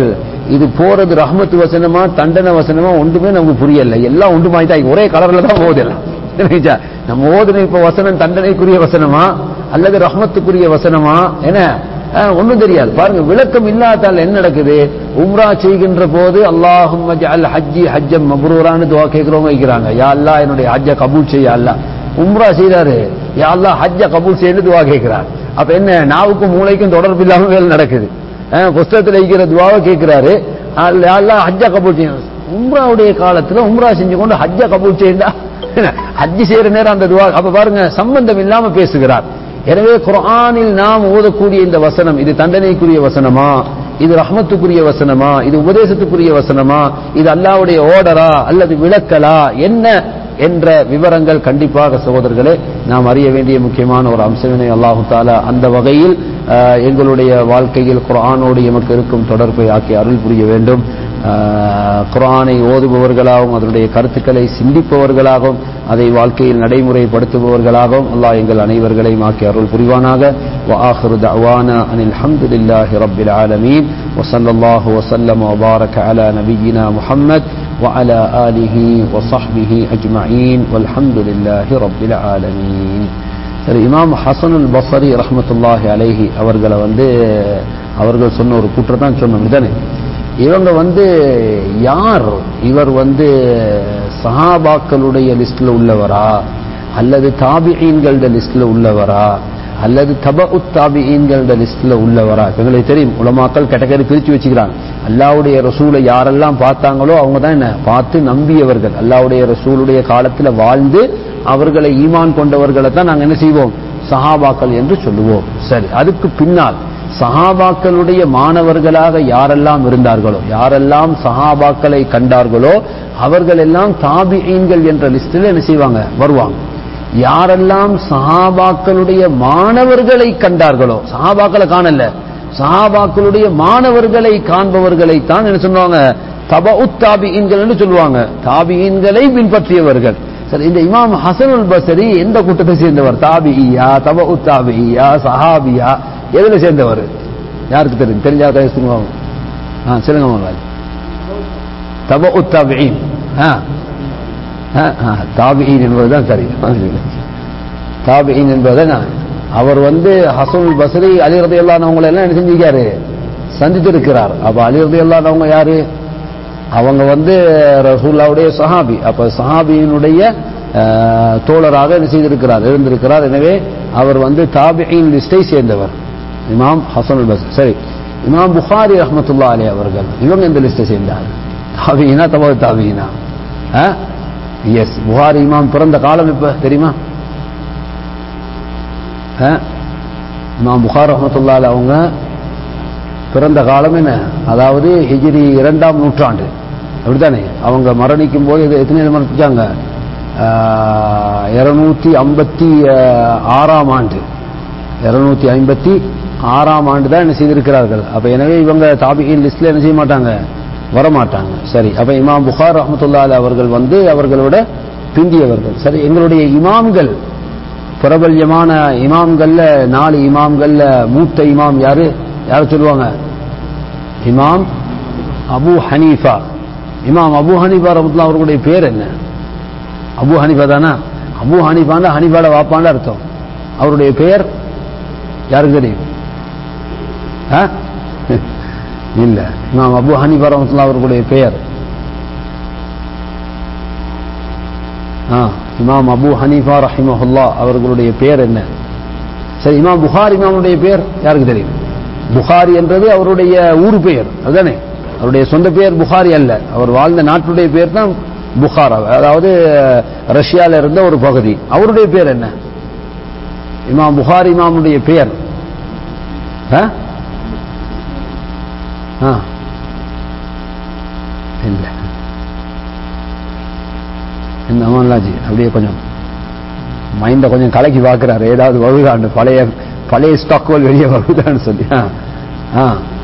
இது போறது ரஹ்மத்து வசனமா தண்டனை வசனமா ஒன்றுமே நமக்கு புரியல எல்லாம் ஒன்று மாதிரி தான் ஒரே கலர்ல தான் போகுது எல்லாம் புரியுதா? நம்ம ஓதுன இப்ப வசனம் தண்டனைக்குரிய வசனமா அல்லது ரஹ்மத்துக்குரிய வசனமா என்ன அஹ், ஒண்ணும் தெரியாது பாருங்க விளக்கம் இல்லாதால் என்ன நடக்குது உம்ரா செய்கின்ற போது அல்லாஹும் அல் ஹஜ்ஜி ஹஜ்ஜம் மப்ரூரான்னு துவா கேட்கிறவங்க வைக்கிறாங்க யா அல்லாஹ் என்னுடைய ஹஜ்ஜ கபூல் செய்ய அல்லாஹ் உம்ரா செய்றாரு யா அல்லாஹ் ஹஜ்ஜ கபூல் செய்யன்னு துவா கேட்கிறார் அப்ப என்ன நாவுக்கும் மூளைக்கும் தொடர்பு இல்லாம வேலை நடக்குது அஹ், புஸ்தகத்துல இருக்கிற துவாவை கேட்கிறாரு அல்ல- யா அல்லாஹ் ஹஜ்ஜ கபூல் செய்யணும் உம்ராவுடைய காலத்துல உம்ரா செஞ்சு கொண்டு ஹஜ்ஜ கபூல் செய்யண்டா ஹஜ்ஜி செய்யற நேரம் அந்த துவா அப்ப பாருங்க சம்பந்தம் இல்லாம பேசுகிறார் எனவே குர்ஆனில் நாம் ஓதக்கூடிய இந்த வசனம் இது தண்டனைக்குரிய வசனமா இது ரஹ்மத்துக்குரிய வசனமா இது உபதேசத்துக்குரிய வசனமா இது அல்லாஹ்வுடைய ஓர்டரா அல்லது விளக்கலா என்ன என்ற விவரங்கள் கண்டிப்பாக சகோதரர்களே நாம் அறிய வேண்டிய முக்கியமான ஒரு அம்சவினை அல்லாஹு தாலா அந்த வகையில் ஆஹ், எங்களுடைய வாழ்க்கையில் குர்ஆனோடு எமக்கு இருக்கும் தொடர்பை ஆக்கி அருள் புரிய வேண்டும் ஆஹ், குர்ஆனை ஓதுபவர்களாகவும் அதனுடைய கருத்துக்களை சிந்திப்பவர்களாகவும் அதை வாழ்க்கையில் நடைமுறைப்படுத்துபவர்களாகவும் அல்லாஹ் எங்கள் அனைவர்களையும் ஆக்கி அருள் புரிவானாக وآخر دعوانا أن الحمد لله رب العالمين وصلى الله وسلم وبارك على نبينا محمد وعلى آله وصحبه أجمعين والحمد لله رب العالمين சரி இமாம் ஹசனுல் பசரி ரஹ்மத்துல்லாஹி அலைஹி அவர்களை வந்து அவர்கள் சொன்ன ஒரு கூற்றம் தான் சொன்னோம் இதானே இவங்க வந்து யார் இவர் வந்து சஹாபாக்களுடைய லிஸ்ட்ல உள்ளவரா அல்லது தாபிஈன்களோட லிஸ்ட்ல உள்ளவரா அல்லது தப தாபிஈன்களோட லிஸ்ட்ல உள்ளவரா இப்ப எங்களுக்கு தெரியும் உலமாக்கள் கேட்டகரி பிரிச்சு வச்சுக்கிறாங்க அல்லாவுடைய ரசூலை யாரெல்லாம் பார்த்தாங்களோ அவங்க தான் என்ன பார்த்து நம்பியவர்கள் அல்லாவுடைய ரசூலுடைய காலத்துல வாழ்ந்து அவர்களை ஈமான் கொண்டவர்களை தான் நாங்க என்ன செய்வோம் சஹாபாக்கள் என்று சொல்லுவோம் சரி அதுக்கு பின்னால் சஹாபாக்களுடைய மாணவர்களாக யாரெல்லாம் இருந்தார்களோ யாரெல்லாம் சஹாபாக்களை கண்டார்களோ அவர்கள் எல்லாம் தாபிஈன்கள் என்ற லிஸ்டில் என்ன செய்வாங்க வருவாங்க யாரெல்லாம் சஹாபாக்களுடைய மாணவர்களை கண்டார்களோ சஹாபாக்களை காணல சஹாபாக்களுடைய மாணவர்களை காண்பவர்களை தான் என்ன சொல்லுவாங்க தபு தாபிஈன்கள் என்று சொல்லுவாங்க தாபிஈன்களை பின்பற்றியவர்கள் சரி இந்த இமாம் ஹசனுல் பசரி எந்த கூட்டத்தை சேர்ந்தவர் தாபியா தபு தாபியா சஹாபியா எதுல சேர்ந்தவர் யாருக்கு தெரியும் தெரிஞ்சா பேசுங்க ஆ சொல்லுங்க மகன் தபு தாபியின் ஆ தாபியின் என்பதுதான் சரி தாபியின் என்பதுதான் அவர் வந்து ஹசனுல் பசரி அலிரதி அல்லாதவங்களை எல்லாம் என்ன செஞ்சிருக்காரு சந்தித்திருக்கிறார் அப்ப அலிரதி அல்லாதவங்க யாரு அவங்க வந்து ரசூல்லாவுடைய சஹாபி அப்ப சஹாபியினுடைய அஹ், தோழராக என்ன செய்திருக்கிறார் இருந்திருக்கிறார் எனவே அவர் வந்து தாபியின் லிஸ்டை சேர்ந்தவர் இமாம் ஹசனுல் பஸ் சரி இமாம் புகாரி ரஹ்மத்துல்லா அலி அவர்கள் இவங்க இந்த லிஸ்டை சேர்ந்தார் தாபியினா தபா தாபியினா எஸ் புகாரி இமாம் பிறந்த காலம் இப்ப தெரியுமா ஆ? இமாம் புகார் ரஹ்மத்துல்லா அலி அவங்க பிறந்த காலம் என்ன அதாவது ஹிஜ்ரி இரண்டாம் நூற்றாண்டு அப்படித்தானே அவங்க மரணிக்கும் போது இது எத்தனை மரணிச்சாங்க இருநூத்தி ஐம்பத்தி ஆறாம் ஆண்டு இருநூத்தி ஐம்பத்தி ஆறாம் ஆண்டு தான் என்ன செய்திருக்கிறார்கள் அப்ப எனவே இவங்க தாபியின் லிஸ்ட்ல என்ன செய்ய மாட்டாங்க வரமாட்டாங்க சரி அப்ப இமாம் புகார் ரஹமத்துல்லா அவர்கள் வந்து அவர்களோட பிந்தியவர்கள் சரி எங்களுடைய இமாம்கள் பிரபல்யமான இமாம்கள்ல நாலு இமாம்கள்ல மூத்த இமாம் யாரு யார் சொல்லுவாங்க இமாம் அபு ஹனீஃபா இமாம் அபு ஹனீஃபா ரஹமத்துல்லா அவர்களுடைய பேர் என்ன அபு ஹனீஃபா தானா அபு ஹனீஃபாண்டா ஹனீஃபாட வாப்பாண்ட அர்த்தம் அவருடைய பெயர் யாருக்கு தெரியும் ஆ? இல்ல இமாம் அபு ஹனீஃபா ரஹமத்துல்லா அவர்களுடைய பெயர் ஆ இமாம் அபு ஹனீஃபா ரஹிமஹுல்லா அவர்களுடைய பெயர் என்ன சரி இமாம் புகார் இமாமுடைய பெயர் யாருக்கு தெரியும் புகாரி என்றது அவருடைய ஊர் பெயர் அதுதானே அவருடைய சொந்த பெயர் புகாரி அல்ல அவர் வாழ்ந்த நாட்டுடைய பெயர் தான் புகாரா அதாவது ரஷ்யால இருந்த ஒரு பகுதி அவருடைய பேர் என்ன இமாம் புகாரி இமாமுடைய பெயர் ஆ? ஆ. இல்ல இந்த அமன்லாஜி அப்படியே கொஞ்சம் மைண்ட கொஞ்சம் கலக்கி பார்க்கிறாரு ஏதாவது வருதான்னு பழைய பழைய ஸ்டாக்கள் வெளியே வருதான்னு சொல்லி ஆ. ஆ.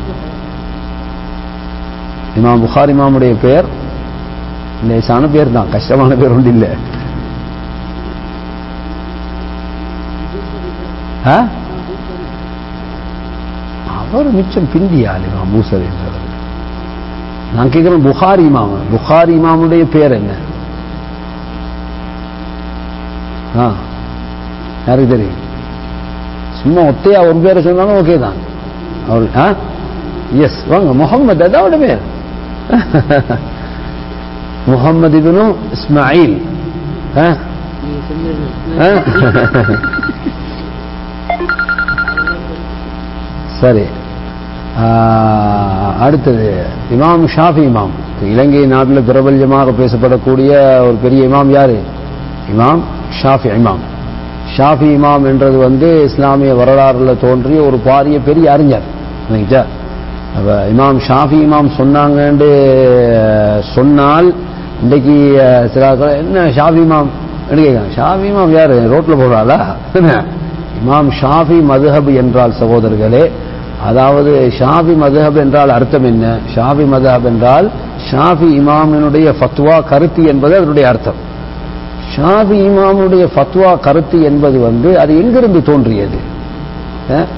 இமாம் புகார் இமாமுடைய பெயர் லேசான பேர் தான் கஷ்டமான பேர் ஒன்று இல்லை ஆ? அவர் மிச்சம் பிந்தியால் இமாம் மூசர் என்றவர் நான் கேட்கிறேன் புகாரி இமாம் புகாரி இமாமுடைய பேர் என்ன ஆ யாருக்கு தெரியும் சும்மா ஒத்தையா ஒரு பேரை சொன்னாலும் ஓகே தான் அவர் ஆ எஸ் வாங்க முகம்மது அதாவோட பேர் முகம்மது இப்னு இஸ்மாயில் ஆ ஆ? சரி ஆ, அடுத்தது இமாம் ஷாஃபி இமாம் இலங்கை நாட்டில் பிரபல்யமாக பேசப்படக்கூடிய ஒரு பெரிய இமாம் யாரு இமாம் ஷாஃபி இமாம் ஷாஃபி இமாம் என்றது வந்து இஸ்லாமிய வரலாறுல தோன்றிய ஒரு பாரிய பெரிய அறிஞர் இல்லைங்களா அப்ப இமாம் ஷாஃபி இமாம் சொன்னாங்கன்னு சொன்னால் இன்றைக்கு அஹ், சில ஆட்கள், என்ன ஷாஃபி இமாம் என்று கேட்கலாம் ஷாஃபி இமாம் யாரு ரோட்ல போடுறாளா என்ன? இமாம் ஷாஃபி மதுஹப் என்றால் சகோதரர்களே அதாவது ஷாஃபி மதுஹப் என்றால் அர்த்தம் என்ன ஷாஃபி மதுஹப் என்றால் ஷாஃபி இமாமினுடைய ஃபத்வா கருத்து என்பது அதனுடைய அர்த்தம் ஷாஃபி இமாமுடைய ஃபத்வா கருத்து என்பது வந்து அது எங்கிருந்து தோன்றியது அஹ்?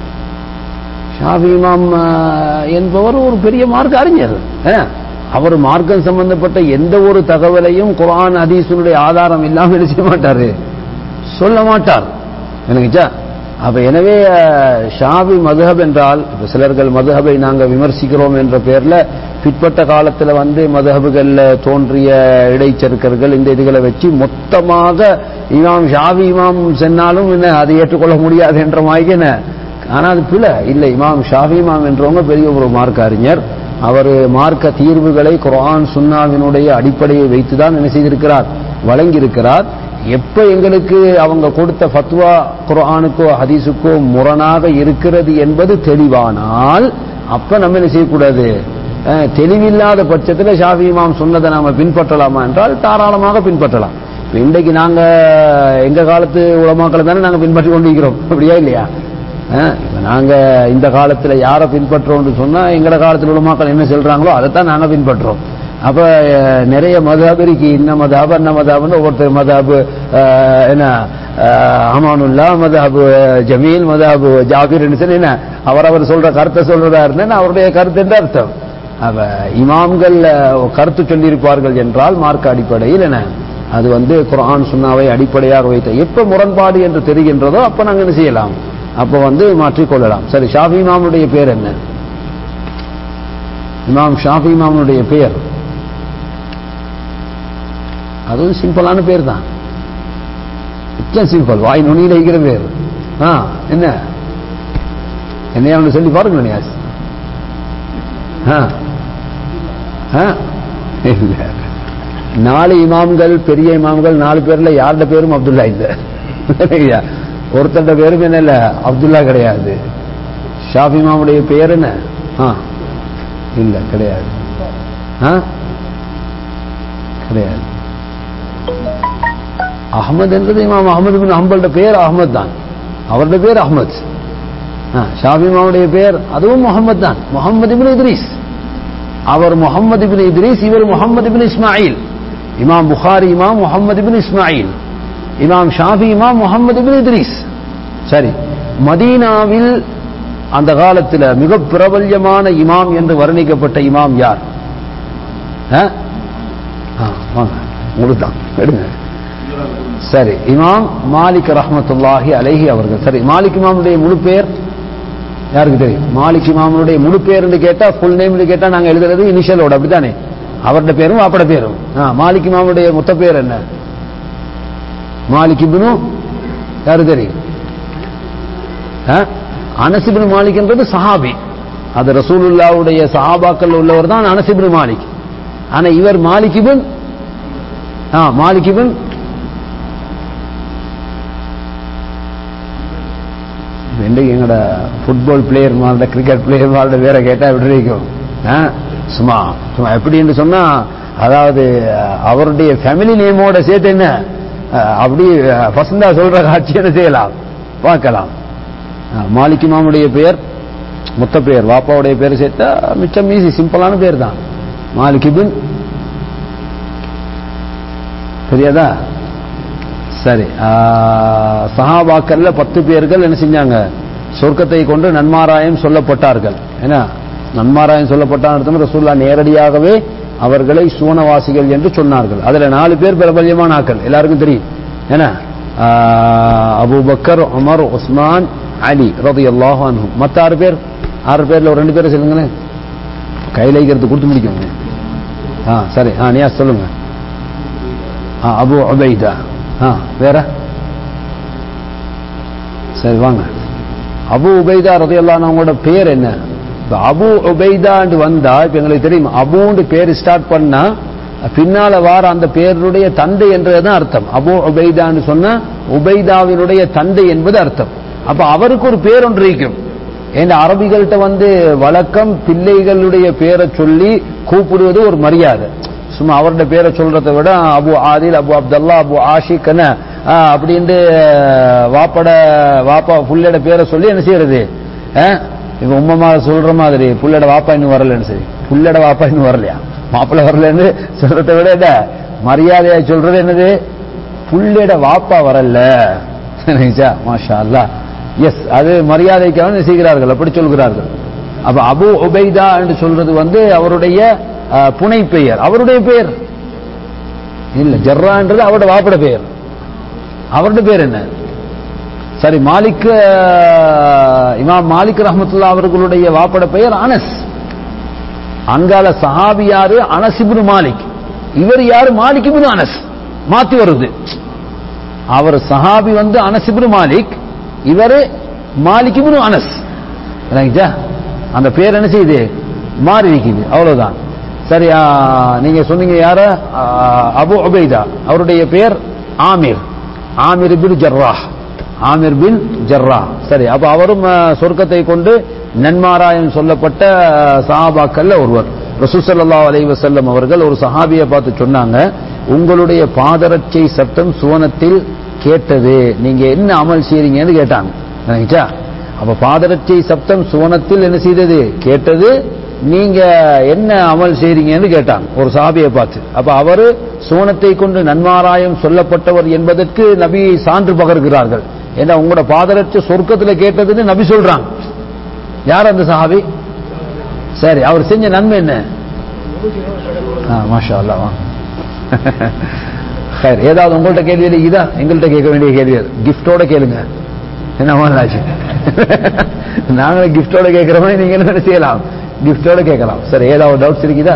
ஷாஃபி இமாம் அஹ், என்பவர் ஒரு பெரிய மார்க்க அறிஞர் அஹ்? அவர் மார்க்கம் சம்பந்தப்பட்ட எந்த ஒரு தகவலையும் குர்ஆன் ஹதீஸினுடைய ஆதாரம் இல்லாமல் என்ன செய்ய மாட்டாரு சொல்ல மாட்டார் எனக்குச்சா அப்ப எனவே அஹ், ஷாஃபி மதுஹப் என்றால் இப்ப சிலர்கள் மதுஹபை நாங்க விமர்சிக்கிறோம் என்ற பேர்ல பிற்பட்ட காலத்துல வந்து மதுஹபுகள்ல தோன்றிய இடைச்செருக்கர்கள் இந்த இதுகளை வச்சு மொத்தமாக இமாம் ஷாஃபி இமாம் சொன்னாலும் என்ன அதை ஏற்றுக்கொள்ள முடியாது என்ற மாதிரி என்ன ஆனா அது பிழை இல்லை இமாம் ஷாஃபி இமாம் என்றவங்க பெரிய ஒரு மார்க்க அறிஞர் அவர் மார்க்க தீர்வுகளை குர்ஆன் சுன்னாவினுடைய அடிப்படையை வைத்துதான் என்ன செய்திருக்கிறார் வழங்கியிருக்கிறார் எப்ப எங்களுக்கு அவங்க கொடுத்த ஃபத்வா குர்ஆனுக்கோ ஹதீஸுக்கோ முரணாக இருக்கிறது என்பது தெளிவானால் அப்ப நம்ம என்ன செய்யக்கூடாது அஹ், தெளிவில்லாத பட்சத்தில் ஷாஃபி இமாம் சொன்னதை நாம பின்பற்றலாமா என்றால் தாராளமாக பின்பற்றலாம் இப்ப இன்றைக்கு நாங்க எங்க காலத்து உலமாக்களை தானே நாங்க பின்பற்றி கொண்டிருக்கிறோம் அப்படியா இல்லையா அஹ், இப்ப நாங்க இந்த காலத்துல யாரை பின்பற்றோம்னு சொன்னா எங்கட காலத்துல உள்ள மக்கள் என்ன சொல்றாங்களோ அதைத்தான் நாங்க பின்பற்றோம் அப்ப அஹ், நிறைய மதாப் இருக்கு இன்ன மதாபு அன்ன மதாபுன்னு ஒவ்வொருத்தர் மதாபு அஹ், என்ன அஹ், அமானுல்லா மதாபு ஜமீல் மதாபு ஜாபீர் சொல்லி என்ன அவரவர் சொல்ற கருத்தை சொல்றதா இருந்தா அவருடைய கருத்து என்று அர்த்தம் அப்ப இமாம்கள் அஹ், கருத்து சொல்லியிருப்பார்கள் என்றால் மார்க்க அடிப்படையில் என்ன அது வந்து குர்ஆன் சுன்னாவை அடிப்படையாக வைத்த எப்ப முரண்பாடு என்று தெரிகின்றதோ அப்ப நாங்க என்ன செய்யலாம் அப்ப வந்து மாற்றிக்கொள்ளலாம் சரி ஷாஃபி இமாமுடைய பேர் என்ன இமாம் ஷாஃபி இமாமுடைய பேர் அதுவும் சிம்பிளான பேர் தான் மிச்சம் சிம்பிள் வாய் நுனியில் இருக்கிற பேர் ஆ என்ன என்னையா அவனு சொல்லி பாருங்க நியாஸ் ஆ ஆ இல்ல நாலு இமாம்கள் பெரிய இமாம்கள் நாலு பேர்ல யாருடைய பேரும் அப்துல்லா இல்ல இல்லையா? ஒருத்தருடைய பேரும் என்ன இல்ல அப்துல்லா கிடையாது ஷாஃபி இமாமுடைய பேர் என்ன ஆ இல்ல கிடையாது ஆ கிடையாது அஹமது என்றது இமாம் அஹமது பின் ஹம்பல்ட பேர் அஹமத் தான் அவருடைய பேர் அஹமத் ஆ, ஷாஃபி இமாமுடைய பேர் அதுவும் முகமது தான் முகமது இபின் இத்ரீஸ் அவர் முகமது இபின் இத்ரீஸ் இவர் முகமது இபின் இஸ்மாயில் இமாம் புகாரி இமாம் முகமது இபின் இஸ்மாயில் இமாம் ஷாஃபி இமாம் முகமது இபின் இத்ரீஸ் சரி மதீனாவில் அந்த காலத்தில் மிக பிரபல்யமான இமாம் என்று வர்ணிக்கப்பட்ட இமாம் யார் ஆ? ஆ, வாங்க உங்களுக்கு தான் எடுங்க சரி இமாம் மாலிக் ரஹ்மத்துல்லாஹி அலைஹி அவர்கள் சரி மாலிக் இமாமுடைய முழு பேர் யாருக்கு தெரியும் மாலிக் இமாமுடைய முழு பேர்னு கேட்டா ஃபுல் நேம்னு கேட்டா நாங்க எழுதுறது இனிஷியலோட அப்படித்தானே அவருடைய பேரும் அப்பட பேரும் ஆ, மாலிக் இமாமுடைய மொத்த பேர் என்ன மாலிக் இப்னு யாரு தெரியும் ஆ? அனஸ் இப்னு மாலிக்ன்றது சஹாபி அது ரசூலுல்லாவுடைய சஹாபாக்கள் உள்ளவர் தான் அனஸ் இப்னு மாலிக் ஆனா இவர் மாலிக் இப்ன் ஆ மாலிக் இப்ன் இன்றைக்கு எங்களோட ஃபுட்பால் பிளேயர் மாதிரி கிரிக்கெட் பிளேயர் மாதிரி வேற கேட்டா எப்படி இருக்கும் ஆ? சும்மா சும்மா எப்படின்னு சொன்னா அதாவது அஹ், அவருடைய ஃபேமிலி நேமோட சேர்த்து என்ன அஹ், அப்படி அஹ், பசந்தா சொல்ற காட்சி என்ன செய்யலாம் பார்க்கலாம் அஹ், மாலிக் இமாமுடைய பெயர் மொத்த பெயர் வாப்பாவுடைய பேர் சேர்த்தா மிச்சம் ஈஸி சிம்பிளான பேர் தான் மாலிக் இபின் தெரியாதா சரி ஆஹ், சஹாபாக்கள்ல பத்து பேர்கள் என்ன செஞ்சாங்க சொர்க்கத்தை கொண்டு நன்மாராயம் சொல்லப்பட்டார்கள் என்ன நன்மாராயம் சொல்லப்பட்ட அர்த்தம் ரசூல்லா நேரடியாகவே அவர்களை சுவனவாசிகள் என்று சொன்னார்கள் அதுல நாலு பேர் பிரபல்யமான ஆக்கள் எல்லாருக்கும் தெரியும் என்ன அபூபக்கர் உமர் உஸ்மான் அலி ரதி அல்லாஹ் அன்ஹும் மற்ற ஆறு பேர் ஆறு பேர்ல ஒரு ரெண்டு பேரை சொல்லுங்களேன் கையில் வைக்கிறது கொடுத்து முடிக்கும் ஆ சரி ஆ நீயா சொல்லுங்க ஆ அபு உபைதா ஆ வேற சரி வாங்க அபு உபைதா ரதையல்லானவங்களோட பேர் என்ன இப்ப அபு உபைதாண்டு வந்தா இப்ப எங்களுக்கு தெரியும் அபுண்டு பேர் ஸ்டார்ட் பண்ணா பின்னால வார அந்த பேருடைய தந்தை என்றதுதான் அர்த்தம் அபு உபைதான்னு சொன்னா உபைதாவினுடைய தந்தை என்பது அர்த்தம் அப்ப அவருக்கு ஒரு பேர் ஒன்று இருக்கும் ஏன்னா அரபிகள்கிட்ட வந்து வழக்கம் பிள்ளைகளுடைய பேரை சொல்லி கூப்பிடுவது ஒரு மரியாதை சும்மா அவருடைய பேரை சொல்றதை விட அபு ஆதில் அபு அப்துல்லா அபு ஆஷிக் என்ன அப்படின்ட்டு வாப்பட வாப்பா புள்ளட பேரை சொல்லி என்ன செய்யறது இப்ப உம்மம்மா சொல்ற மாதிரி புள்ளட வாப்பா இன்னும் வரலன்னு சரி புள்ளட வாப்பா இன்னும் வரலையா மாப்பிள்ள வரலன்னு சொல்றதை விட என்ன மரியாதையா சொல்றது என்னது புள்ளட வாப்பா வரல மாஷா அல்லா எஸ் அது மரியாதைக்காக செய்கிறார்கள் அப்படி சொல்கிறார்கள் அப்ப அபு உபைதா என்று சொல்றது வந்து அவருடைய புனை பெயர் அவருடைய பெயர் இல்ல ஜர்ரான்றது அவருடைய வாப்பட பெயர் அவருடைய பேர் என்ன சரி மாலிக் இமாம் மாலிக் ரஹமத்துல்லா அவர்களுடைய வாப்பட பெயர் அனஸ் அங்கால சஹாபி யாரு அனசிபுன் மாலிக் இவர் யாரு மாலிக் இப்னு அனஸ் மாத்தி வருது அவர் சஹாபி வந்து அனசிபுன் மாலிக் இவர் மாலிக் இப்னு அனஸ் அந்த பேர் என்ன செய்யுது மாறி இருக்குது அவ்வளவுதான் சரி நீங்க சொன்னீங்க யார அபு உபைதா அவருடைய பேர் ஆமிர் ஆமிர் பின் ஜர்ராஹ் ஆமிர் பின் ஜர்ரா சரி அப்ப அவரும் சொர்க்கத்தை கொண்டு நன்மாராயம் சொல்லப்பட்ட சஹாபாக்கள்ல ஒருவர் ரசூசல்லா அலை வசல்லம் அவர்கள் ஒரு சஹாபியை பார்த்து சொன்னாங்க உங்களுடைய பாதரட்சை சத்தம் சுவனத்தில் கேட்டது நீங்க என்ன அமல் செய்றீங்கன்னு கேட்டாங்க நினைச்சா அப்ப பாதரட்சை சப்தம் சுவனத்தில் என்ன செய்தது கேட்டது நீங்க என்ன அமல் செய்றீங்கன்னு கேட்டாங்க ஒரு சாபியை பார்த்து அப்ப அவரு சுவனத்தை கொண்டு நன்மாராயம் சொல்லப்பட்டவர் என்பதற்கு நபி சான்று பகர்கிறார்கள் ஏன்னா உங்களோட பாதரட்ச சொர்க்கத்துல கேட்டதுன்னு நபி சொல்றாங்க யார் அந்த சஹாபி சரி அவர் செஞ்ச நன்மை என்ன மாஷா அல்லா சரி ஏதாவது உங்கள்ட்ட கேள்வி இதா எங்கள்கிட்ட கேட்க வேண்டிய கேள்வி கிஃப்டோட கேளுங்க என்ன ஆச்சு நாங்களும் கிஃப்டோட கேட்கிற மாதிரி நீங்க என்ன செய்யலாம் கிஃப்டோட கேட்கலாம் சரி ஏதாவது டவுட்ஸ் இருக்குதா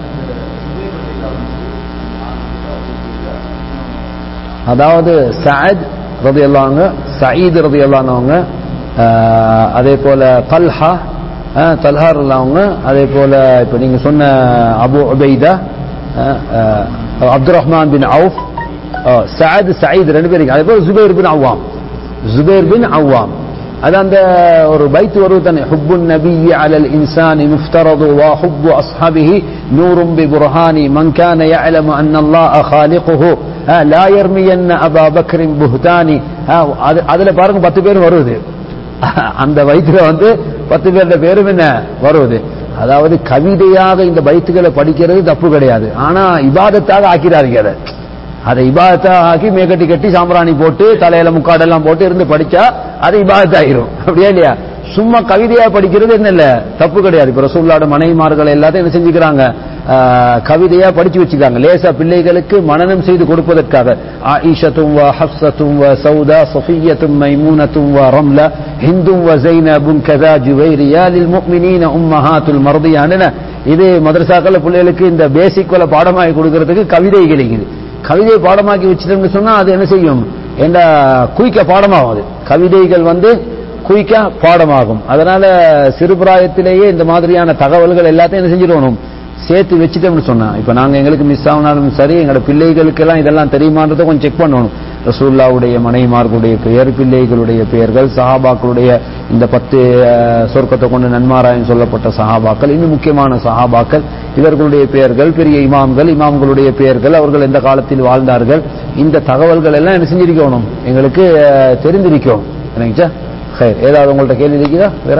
அதாவது சாத் ரதி எல்லாங்க சயீத் ரதி எல்லானவங்க அதே போல தல்ஹா தல்ஹா இல்லாமங்க அதே போல இப்ப நீங்க சொன்ன அபு உபைதா அப்துல் ரஹ்மான் பின் அவுஃப் சாத் சயீத் ரெண்டு பேருக்கு அதே போல ஜுபைர் பின் அவ்வாம் ஜுபைர் பின் அவ்வாம் அது அந்த ஒரு பைத்து வருவது தானே ஹுப்பு நபி அலல் இன்சானி முஃப்தரது வா ஹுப்பு அஸ்ஹாபிஹி நூரும் பி புர்ஹானி மன் கான يعلم أن الله خالقه لا يرمين أبا بكر بهتاني அதுல பாருங்க பத்து பேரும் வருவது அந்த வயிற்றுல வந்து பத்து பேருடைய பேரும் என்ன வருவது அதாவது கவிதையாக இந்த பைத்துகளை படிக்கிறது தப்பு கிடையாது ஆனா இபாதத்தாக ஆக்கிறார்கள் அதை அதை இபாதத்தா ஆக்கி மேக்கட்டி கட்டி சாம்பிராணி போட்டு தலையில முக்காடெல்லாம் போட்டு இருந்து படிச்சா அது இபாதத்தாயிரும் அப்படியா இல்லையா சும்மா கவிதையா படிக்கிறது என்ன இல்ல தப்பு கிடையாது இப்ப ரசூல்லாட மனைவிமார்கள் எல்லாத்தையும் என்ன செஞ்சுக்கிறாங்க கவிதையா படிச்சு வச்சுக்காங்க லேசா பிள்ளைகளுக்கு மனநம் செய்து கொடுப்பதற்காக ஆயிஷத்தும் வ ஹப்சத்தும் வ சௌதா சஃபியத்தும் மைமூனத்தும் வ ரம்ல ஹிந்தும் வ ஜைனபும் கதா ஜுவைரியா லில் முஃமினீன உம்மஹாத்துல் மர்தியான இது மதரசாக்கள் பிள்ளைகளுக்கு இந்த பேசிக் பாடமாகி கொடுக்கறதுக்கு கவிதை கிடைக்குது கவிதையை பாடமாக்கி வச்சிட்டோம்னு சொன்னா அது என்ன செய்யும் என்ன குயிக்க பாடமாகும் அது கவிதைகள் வந்து குயிக்கா பாடமாகும் அதனால சிறுபிராயத்திலேயே இந்த மாதிரியான தகவல்கள் எல்லாத்தையும் என்ன செஞ்சிடணும் சேர்த்து வச்சுட்டோம்னு சொன்னா இப்ப நாங்க எங்களுக்கு மிஸ் ஆனாலும் சரி எங்களோட பிள்ளைகளுக்கு எல்லாம் இதெல்லாம் தெரியுமான்றதை கொஞ்சம் செக் பண்ணணும் ரசூல்லாவுடைய மனைமார்களுடைய பெயர் பிள்ளைகளுடைய பெயர்கள் சஹாபாக்களுடைய இந்த பத்து சொர்க்கத்தை கொண்டு நன்மாராயம் சொல்லப்பட்ட சஹாபாக்கள் இன்னும் முக்கியமான சஹாபாக்கள் இவர்களுடைய பெயர்கள் பெரிய இமாம்கள் இமாம்களுடைய பெயர்கள் அவர்கள் எந்த காலத்தில் வாழ்ந்தார்கள் இந்த தகவல்கள் எல்லாம் என்ன செஞ்சிருக்கணும் எங்களுக்கு தெரிந்திருக்கணும் என்னங்கச்சா ஹயர் ஏதாவது உங்கள்ட்ட கேள்வி இருக்குதா வேற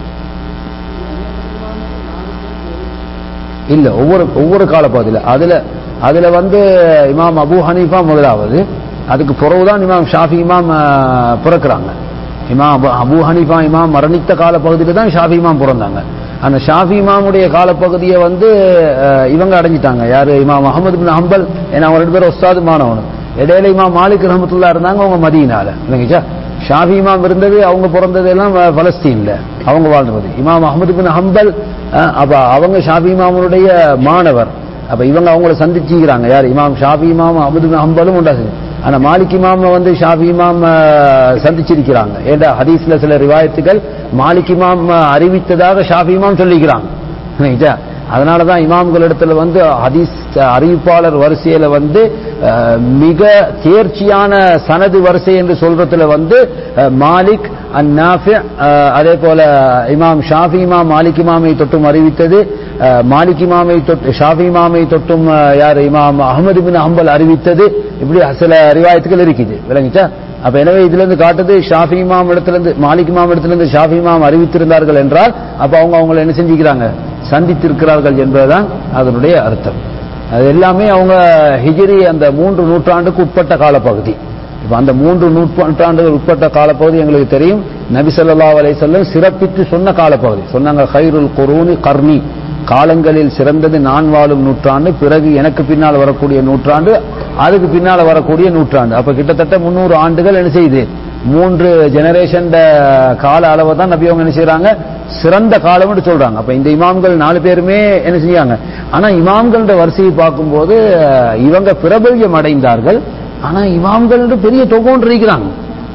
இல்ல ஒவ்வொரு ஒவ்வொரு காலப்பகுதியில் அதுல அதுல வந்து இமாம் அபு ஹனீஃபா முதலாவது அதுக்கு பிறகுதான் இமாம் ஷாஃபி இமாம் பிறக்கிறாங்க இமாம் அபு ஹனீஃபா இமாம் மரணித்த கால பகுதியில் தான் ஷாஃபி இமாம் பிறந்தாங்க அந்த ஷாஃபி இமாமுடைய காலப்பகுதியை வந்து அஹ், இவங்க அடைஞ்சிட்டாங்க யாரு இமாம் அகமது பின் ஹம்பல் ஏன்னா அவங்க ரெண்டு பேரும் ஒஸ்தாது மாணவனும் இடையில இமாம் மாலிக் ரஹமத்துல்லா இருந்தாங்க அவங்க மதீனால இல்லைங்கச்சா ஷாஃபி இமாம் இருந்தது அவங்க பிறந்தது எல்லாம் வ- பலஸ்தீன்ல அவங்க வாழ்ந்தது இமாம் அஹமது பின் ஹம்பல் அஹ், அப்ப அவங்க ஷாஃபி இமாமுடைய மாணவர் அப்ப இவங்க அவங்கள சந்திச்சுக்கிறாங்க யார் இமாம் ஷாஃபி இமாம் அஹமது பின் ஹம்பலும் உண்டாகுது ஆனா மாலிக் இமாம் வந்து ஷாஃபி இமாம் அஹ், சந்திச்சிருக்கிறாங்க ஏண்டா ஹதீஸ்ல சில ரிவாயத்துகள் மாலிக் இமாம் அஹ், அறிவித்ததாக ஷாஃபி இமாம் சொல்லிக்கிறாங்க ரைட்டா? அதனாலதான் இமாம்களிடத்துல வந்து ஹதீஸ் அறிவிப்பாளர் வரிசையில வந்து அஹ், மிக தேர்ச்சியான சனது வரிசை என்று சொல்றதுல வந்து அஹ், மாலிக் அந்நாஃபி அதே போல இமாம் ஷாஃபி இமாம் மாலிக் இமாமை தொட்டும் அறிவித்தது அஹ், மாலிக் இமாமை தொட்டு ஷாஃபி இமாமை தொட்டும் அஹ், யார் இமாம் அகமது பின் ஹம்பல் அறிவித்தது இப்படி சில ரிவாயத்துகள் இருக்குது விளங்கிச்சா அப்ப எனவே இதுல இருந்து காட்டுது ஷாஃபி இமாம் இடத்துல இருந்து மாலிக் இமாம் இடத்துல இருந்து ஷாஃபி இமாம் அறிவித்திருந்தார்கள் என்றால் அப்ப அவங்க அவங்களை என்ன செஞ்சுக்கிறாங்க சந்தித்திருக்கிறார்கள் என்பதுதான் அதனுடைய அர்த்தம் அது எல்லாமே அவங்க ஹிஜ்ரி அந்த மூன்று நூற்றாண்டுக்கு உட்பட்ட காலப்பகுதி இப்ப அந்த மூன்று நூற்றாண்டுகள் உட்பட்ட காலப்பகுதி எங்களுக்கு தெரியும் நபி ஸல்லல்லாஹு அலைஹி வஸல்லம் சிறப்பித்து சொன்ன காலப்பகுதி சொன்னாங்க ஹைருல் குரூனி கர்ணி காலங்களில் சிறந்தது நான் வாழும் நூற்றாண்டு பிறகு எனக்கு பின்னால் வரக்கூடிய நூற்றாண்டு அதுக்கு பின்னால வரக்கூடிய நூற்றாண்டு அப்ப கிட்டத்தட்ட முன்னூறு ஆண்டுகள் என்ன செய்யுது மூன்று ஜெனரேஷன் கால அளவை தான் நபி அவங்க என்ன செய்றாங்க சிறந்த காலம்னு சொல்றாங்க அப்ப இந்த இமாம்கள் நாலு பேருமே என்ன செய்யாங்க ஆனா இமாம்களோட வரிசையை பார்க்கும்போது அஹ், இவங்க பிரபல்யம் அடைந்தார்கள் ஆனா இமாம்கள் பெரிய தொகோன்று இருக்கிறாங்க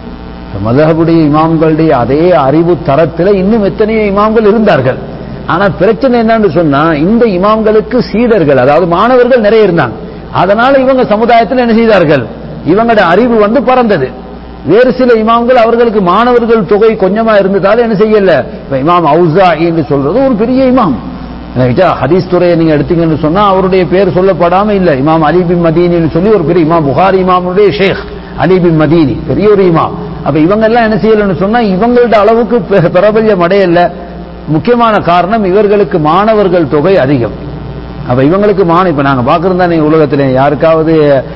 மதஹபுடைய இமாம்களுடைய அதே அறிவு தரத்தில் இன்னும் எத்தனையோ இமாம்கள் இருந்தார்கள் ஆனா பிரச்சனை என்னன்னு சொன்னா இந்த இமாம்களுக்கு சீடர்கள் அதாவது மாணவர்கள் நிறைய இருந்தாங்க அதனால இவங்க சமுதாயத்தில் என்ன செய்தார்கள் இவங்களோட அறிவு வந்து பறந்தது வேறு சில இமாம்கள் அவர்களுக்கு மாணவர்கள் தொகை கொஞ்சமா இருந்ததால என்ன செய்யல இப்ப இமாம் அவுசா என்று சொல்றது ஒரு பெரிய இமாம் எனக்கிட்ட ஹதீஸ் துறையை நீங்க எடுத்தீங்கன்னு சொன்னா அவருடைய பேர் சொல்லப்படாம இல்ல இமாம் அலி பின் மதீனின்னு சொல்லி ஒரு பெரிய இமாம் புகாரி இமாமுடைய ஷேக் அலி பின் மதீனி பெரிய ஒரு இமாம் அப்ப இவங்க எல்லாம் என்ன செய்யலன்னு சொன்னா இவங்களோட அளவுக்கு பெ- பிரபல்யம் அடையல முக்கியமான காரணம் இவர்களுக்கு மாணவர்கள் தொகை அதிகம் அப்ப இவங்களுக்கு மான இப்ப நாங்க பாக்குறோம் தானே உலகத்துல யாருக்காவது